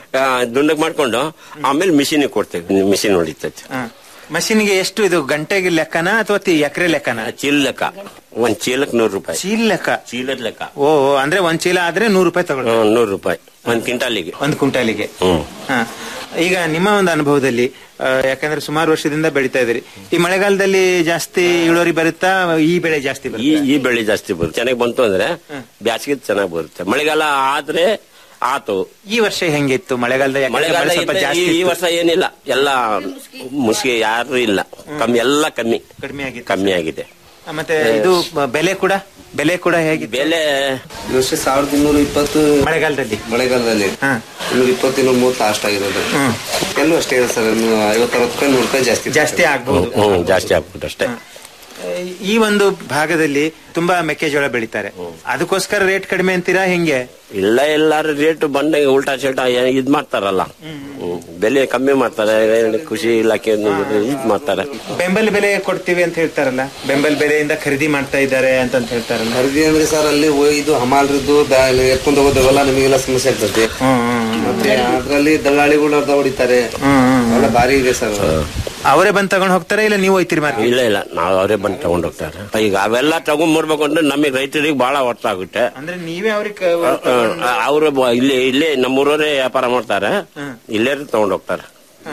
ದುಂಡಗ್ ಮಾಡ್ಕೊಂಡು ಆಮೇಲೆ ಮಿಷಿನಿಗೆ ಕೊಡ್ತೇವೆ ಮಿಷಿನ್ ಹೊಡಿತೈತೆ ಮಷೀನ್ಗೆ ಎಷ್ಟು ಇದು ಗಂಟೆಗೆ ಲೆಕ್ಕನ ಅಥವಾ ಎಕರೆ ಲೆಕ್ಕನ ಚೀಲ ಲೆಕ್ಕ ಒಂದ್ ಚೀಲಕ್ ನೂರು ರೂಪಾಯಿ ಚೀಲ ಲೆಕ್ಕ ಚೀಲದ ಲೆಕ್ಕ ಓ ಓ, ಅಂದ್ರೆ ಒಂದ್ ಚೀಲ ಆದ್ರೆ ನೂರು ರೂಪಾಯಿ ತಗೊಳ್ಳಿ ಹ್ಮ್, ನೂರು ರೂಪಾಯಿ ಒಂದ್ ಕ್ವಿಂಟಾಲಿಗೆ ಒಂದು ಕ್ವಿಂಟಾಲಿಗೆ ಹ್ಮ್ ಹಾ. ಈಗ ನಿಮ್ಮ ಒಂದು ಅನುಭವದಲ್ಲಿ ಆ, ಯಾಕಂದ್ರೆ ಸುಮಾರು ವರ್ಷದಿಂದ ಬೆಳಿತಾ ಇದ್ರಿ ಈ ಮಳೆಗಾಲದಲ್ಲಿ ಜಾಸ್ತಿ ಇಳುವರಿ ಬರುತ್ತಾ ಈ ಬೆಳೆ ಜಾಸ್ತಿ ಈ ಬರುತ್ತೆ ಈ ಬೆಳೆ ಜಾಸ್ತಿ ಬರುತ್ತೆ ಚೆನ್ನಾಗಿ ಬಂತು ಅಂದ್ರೆ ಬ್ಯಾಸಿಗೆ ಚೆನ್ನಾಗಿ ಬರುತ್ತೆ ಮಳೆಗಾಲ ಆದ್ರೆ ಆತು ಈ ವರ್ಷ ಹೆಂಗಿತ್ತು ಮಳೆಗಾಲದ ಯಾಕಂದ್ರೆ ಮಳೆಗಾಲ ಮಳೆ ಸ್ವಲ್ಪ ಇದೆ, ಜಾಸ್ತಿ ಈ- ಈ ಇತ್ತು. ವರ್ಷ ಏನಿಲ್ಲ ಎಲ್ಲ ಮುಸ್ಗೆ ಯಾರು ಇಲ್ಲ ಕಮ್ಮಿ ಎಲ್ಲ ಕಮ್ಮಿ ಕಡಿಮೆ ಆಗಿತ್ತು ಕಮ್ಮಿ ಆಗಿದೆ ಆ, ಮತ್ತೆ ಇದು ಬ- ಬೆಲೆ ಕೂಡ ಬೆಲೆ ಕೂಡ ಹೇಗಿತ್ತು ಬೆಲೆ ಈ ವರ್ಷ ಸಾವಿರದ ಇನ್ನೂರ ಇಪ್ಪತ್ತು ಮಳೆಗಾಲದಲ್ಲಿ ಮಳೆಗಾಲದಲ್ಲಿ ಹಾ. ಇನ್ನೂರ ಇಪ್ಪತ್ತು ಇನ್ನೂರ ಮೂವತ್ತು ಲಾಸ್ಟ್ ಆಗಿರೋದು ಹ್ಮ್. ಎಲ್ಲೂ ಅಷ್ಟೇ ಇದೆ ಸರ್ ಇನ್ನು ಐವತ್ತು ಅರವತ್ತು ರೂಪಾಯಿ ನೂರು ರೂಪಾಯಿ ಜಾಸ್ತಿ ಜಾಸ್ತಿ ಆಗ್ಬಹುದು ಹ್ಮ್ ಜಾಸ್ತಿ ಆಗ್ಬಿಟ್ಟು ಅಷ್ಟೇ ಈ ಒಂದು ಭಾಗದಲ್ಲಿ ತುಂಬಾ ಮೆಕ್ಕೆಜೋಳ ಬೆಳಿತಾರೆ ಅದಕ್ಕೋಸ್ಕರ ರೇಟ್ ಕಡಿಮೆ ಅಂತೀರಾ ಹೆಂಗೆ ಇಲ್ಲ ಎಲ್ಲಾರು ರೇಟ್ ಬಂದಾಗ ಉಲ್ಟಾ ಚಲ್ಟಾ ಏ- ಇದ್ ಮಾಡ್ತಾರಲ್ಲ ಹ್ಮ್. ಬೆಲೆ ಕಮ್ಮಿ ಮಾಡ್ತಾರೆ ಕೃಷಿ ಇಲಾಖೆ ಇದ್ ಮಾಡ್ತಾರೆ ಬೆಂಬಲ ಬೆಲೆ ಕೊಡ್ತೀವಿ ಅಂತ ಹೇಳ್ತಾರಲ್ಲ ಬೆಂಬಲ ಬೆಲೆಯಿಂದ ಖರೀದಿ ಮಾಡ್ತಾ ಇದ್ದಾರೆ ಅಂತ ಹೇಳ್ತಾರಲ್ಲ ಖರೀದಿ ಅಂದ್ರೆ ಸರ್ ಅಲ್ಲಿ ಹೋಗಿ ಇದು ಹಮಾಲ್ರದ್ದು ಬ್ಯಾ- ಎತ್ಕೊಂಡು ಹೋಗೋದವೆಲ್ಲ ನಮಗೆಲ್ಲ ಸಮಸ್ಯೆ ಆಗ್ತದೆ ಮತ್ತೆ ಅದ್ರಲ್ಲಿ ದಳ್ಳಾಳಿಗಳು ಅರ್ಧ ಹೊಡಿತಾರೆ ಅವೆಲ್ಲ ಭಾರಿ ಇದೆ ಸರ್ ಅವರೇ ಬಂದ್ ತಗೊಂಡ್ ಹೋಗ್ತಾರೆ ಇಲ್ಲ ನೀವು ಹೋಯ್ತೀರಿ ಮಾರ್ಕೆಟ್ ಇಲ್ಲ ಇಲ್ಲ ನಾವು ಅವರೇ ಬಂದು ತಗೊಂಡ್ ಹೋಗ್ತಾರೆ ಈಗ ಅವೆಲ್ಲ ತಗೊಂಡ್ಬರ್ಬೇಕು ಅಂದ್ರೆ ನಮಗೆ ರೈತರಿಗೆ ಬಹಳ ಹೊರ್ತ ಆಗುತ್ತೆ ಅಂದ್ರೆ ನೀವೇ ಅವ್ರಿಗೆ ಅವರು ಇಲ್ಲಿ ಇಲ್ಲೇ ನಮ್ಮೂರವರೇ ವ್ಯಾಪಾರ ಮಾಡ್ತಾರೆ ಇಲ್ಲೇ ತಗೊಂಡ್ ಹೋಗ್ತಾರೆ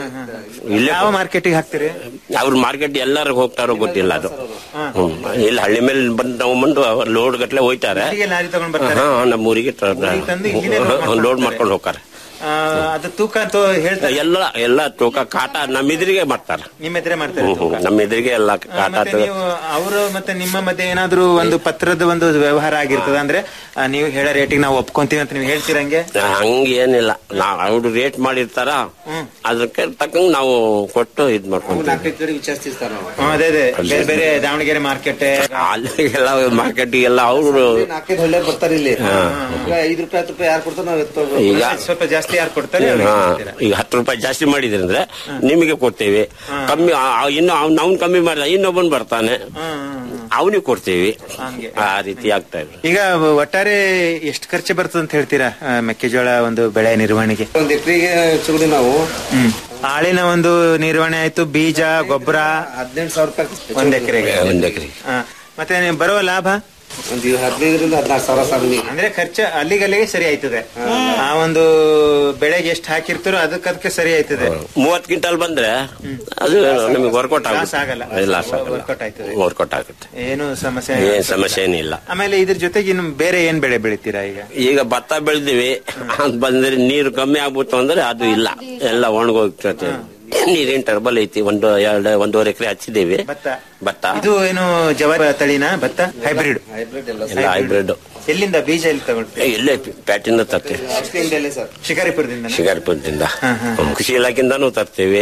ಇಲ್ಲೇ ಯಾವ ಮಾರ್ಕೆಟಿಗೆ ಹಾಕ್ತೀರಿ ಅವ್ರ ಮಾರ್ಕೆಟ್ ಎಲ್ಲರೂ ಹೋಗ್ತಾರೋ ಗೊತ್ತಿಲ್ಲ ಅದು ಹ್ಮ್. ಇಲ್ಲಿ ಹಳ್ಳಿ ಮೇಲೆ ಬಂದು ತಗೊಂಡ್ಬಂದು ಲೋಡ್ ಗಟ್ಲೆ ಹೋಯ್ತಾರೆ ಇಲ್ಲಿಗೆ ಲಾರಿ ತಗೊಂಡ್ ಬರ್ತಾರೆ ಹಾ ನಮ್ಮ ಊರಿಗೆ ತಂದು ಇಲ್ಲಿನೇ load ಮಾಡ್ಕೊಂಡು ಲೋಡ್ ಮಾಡ್ಕೊಂಡು ಹೋಗ್ತಾರೆ ಆ, ಅದು ತೂಕ ಅಂತೂ ಹೇಳ್ತಾರೆ ಎಲ್ಲ ಎಲ್ಲ ತೂಕ ಕಾಟ ನಮ್ಮ ಎದುರಿಗೆ ಮಾಡ್ತಾರೆ ನಿಮ್ಮ ಎದುರೇ ಮಾಡ್ತಾರೆ ಹ್ಮ್, ಹ್ಮ್. ನಮ್ಮ ಎದುರಿಗೆ ಎಲ್ಲ ಆ, ಕಾಟ ಮತ್ತೆ ನೀವು ಅವರು ಮತ್ತೆ ನಿಮ್ಮ ಮಧ್ಯೆ ಏನಾದ್ರೂ ಒಂದು ಪತ್ರದ ಒಂದು ವ್ಯವಹಾರ ಆಗಿರ್ತದ ಅಂದ್ರೆ ಆ, ನೀವು ಹೇಳೋ ರೇಟಿಗೆ ನಾವು ಒಪ್ಕೊಂತೀವಿ ಅಂತ ನೀವು ಹೇಳ್ತೀರಂಗೆ ಹಂಗೇನಿಲ್ಲ ನಾವ್ ಅವ್ರು ರೇಟ್ ಮಾಡಿರ್ತಾರ ಅದಕ್ಕೆ ತಕ್ಕಂಗ್ ನಾವು ಕೊಟ್ಟು ಇದ್ ಮಾಡ್ಕೊಂತೀವಿ ನಾಲ್ಕೈದು ಕಡೆ ವಿಚಾರಿಸ್ತಾರೆ ನಾವು ಹ್ಮ್, ಅದೇ ಅದೇ ಬೇರೆ ಬೇರೆ ದಾವಣಗೆರೆ ಮಾರ್ಕೆಟ್ ಅಲ್ಲಿಗೆಲ್ಲ ಮಾರ್ಕೆಟಿಗೆಲ್ಲ ಅವರು ನಾಲ್ಕೈದು ಹಳ್ಳಿ ಬರ್ತಾರೆ ಇಲ್ಲಿ ಈಗ ಐದು ರೂಪಾಯಿ ಹತ್ತು ರೂಪಾಯಿ ಯಾರು ಕೊಡ್ತಾರೆ ನಾವು ಎತ್ಕೊಳ್ಬೇಕು ಈಗ ಸ್ವಲ್ಪ ಜಾಸ್ತಿ ಯಾರು ಕೊಡ್ತಾರೆ ಹಾ, ಈಗ ಹತ್ತು ರೂಪಾಯಿ ಜಾಸ್ತಿ ಮಾಡಿದ್ರಿ ಅಂದ್ರೆ ನಿಮಗೆ ಕೊಡ್ತೇವೆ ಕಮ್ಮಿ ಆ- ಆ- ಇನ್ನು ಅವ್ನು ಅವ್ನು ಕಮ್ಮಿ ಮಾಡಿದ ಇನ್ನೊಬ್ಬನ್ ಬರ್ತಾನೆ ಅವನಿಗೆ ಕೊಡ್ತೇವಿ ಆ ರೀತಿ ಆಗ್ತಾ ಇದೆ ಈಗ ಒಟ್ಟಾರೆ ಎಷ್ಟು ಖರ್ಚು ಬರ್ತದೆ ಅಂತ ಹೇಳ್ತೀರಾ ಆ, ಮೆಕ್ಕೆಜೋಳ ಒಂದು ಬೆಳೆ ನಿರ್ವಹಣೆಗೆ ಒಂದ್ ಎಕರೆಗೆ ಚುಗುಡಿ ನಾವು ಹ್ಮ್ ಆಳಿನ ಒಂದು ನಿರ್ವಹಣೆ ಆಯ್ತು ಬೀಜ ಗೊಬ್ಬರ ಹದಿನೆಂಟು ಸಾವಿರ ರೂಪಾಯಿ ಒಂದ್ ಎಕರೆಗೆ ಒಂದ್ ಎಕರೆ ಮತ್ತೆ ನೀವು ಬರುವ ಲಾಭ ಒಂದು ಹದಿನೈದರಿಂದ ಹದಿನಾರು ಸಾವಿರ ಸಾಗಣಿ ಅಂದ್ರೆ ಖರ್ಚು ಅಲ್ಲಿಗಲ್ಲಿಗೆ ಸರಿ ಆಯ್ತದೆ ಆ ಒಂದು ಬೆಳೆಗೆ ಎಷ್ಟು ಹಾಕಿರ್ತಾರೋ ಅದಕ್ಕೆ ಅದಕ್ಕೆ ಸರಿ ಆಯ್ತದೆ ಮೂವತ್ ಕ್ವಿಂಟಲ್ ಬಂದ್ರೆ ಅದು ನಮಗೆ ವರ್ಕೌಟ್ ಲಾಸ್ ಆಗಲ್ಲ. ಲಾಸ್ ಆಗಲ್ಲ Workout ಆಯ್ತದೆ. ವರ್ಕೌಟ್ ಆಗುತ್ತೆ ಏನು ಸಮಸ್ಯೆ ಏನ್ ಸಮಸ್ಯೆ ಏನಿಲ್ಲ ಆಮೇಲೆ ಇದ್ರ ಜೊತೆಗೆ ಇನ್ನು ಬೇರೆ ಏನ್ ಬೆಳೆ ಬೆಳಿತೀರಾ ಈಗ ಈಗ ಭತ್ತ ಬೆಳೆದಿವಿ ಅಂತ ಬಂದ್ರೆ ನೀರು ಕಮ್ಮಿ ಆಗ್ಬಿಟ್ಟು ಅಂದ್ರೆ ಅದು ಇಲ್ಲ ಎಲ್ಲ ಒಣಗೋಗ್ತದೆ ನೀರಿನ ಟರ್ಬಲ್ ಐತಿ ಒಂದು ಎರಡು ಒಂದೂವರೆ ಎಕರೆ ಹಚ್ಚಿದೇವಿ ಭತ್ತ ಭತ್ತ ಇದು ಏನು ಜವಾರಿ ತಳಿನ ಭತ್ತ ಹೈಬ್ರಿಡ್ ಎಲ್ಲ ಹೈಬ್ರಿಡ್ ಎಲ್ಲಿಂದ ಬೀಜ ಎಲ್ಲಿ ತಗೊಳ್ತೀವಿ ಇಲ್ಲೇ ಪ್ಯಾಟಿಂದ ತರ್ತೇವೆ ಸರ್ ಶಿಕಾರಿಪುರದಿಂದ ಶಿಕಾರಿಪುರದಿಂದ ಹ್ಮ್. ಕೃಷಿ ಇಲಾಖೆಯಿಂದಾನು ತರ್ತೇವೆ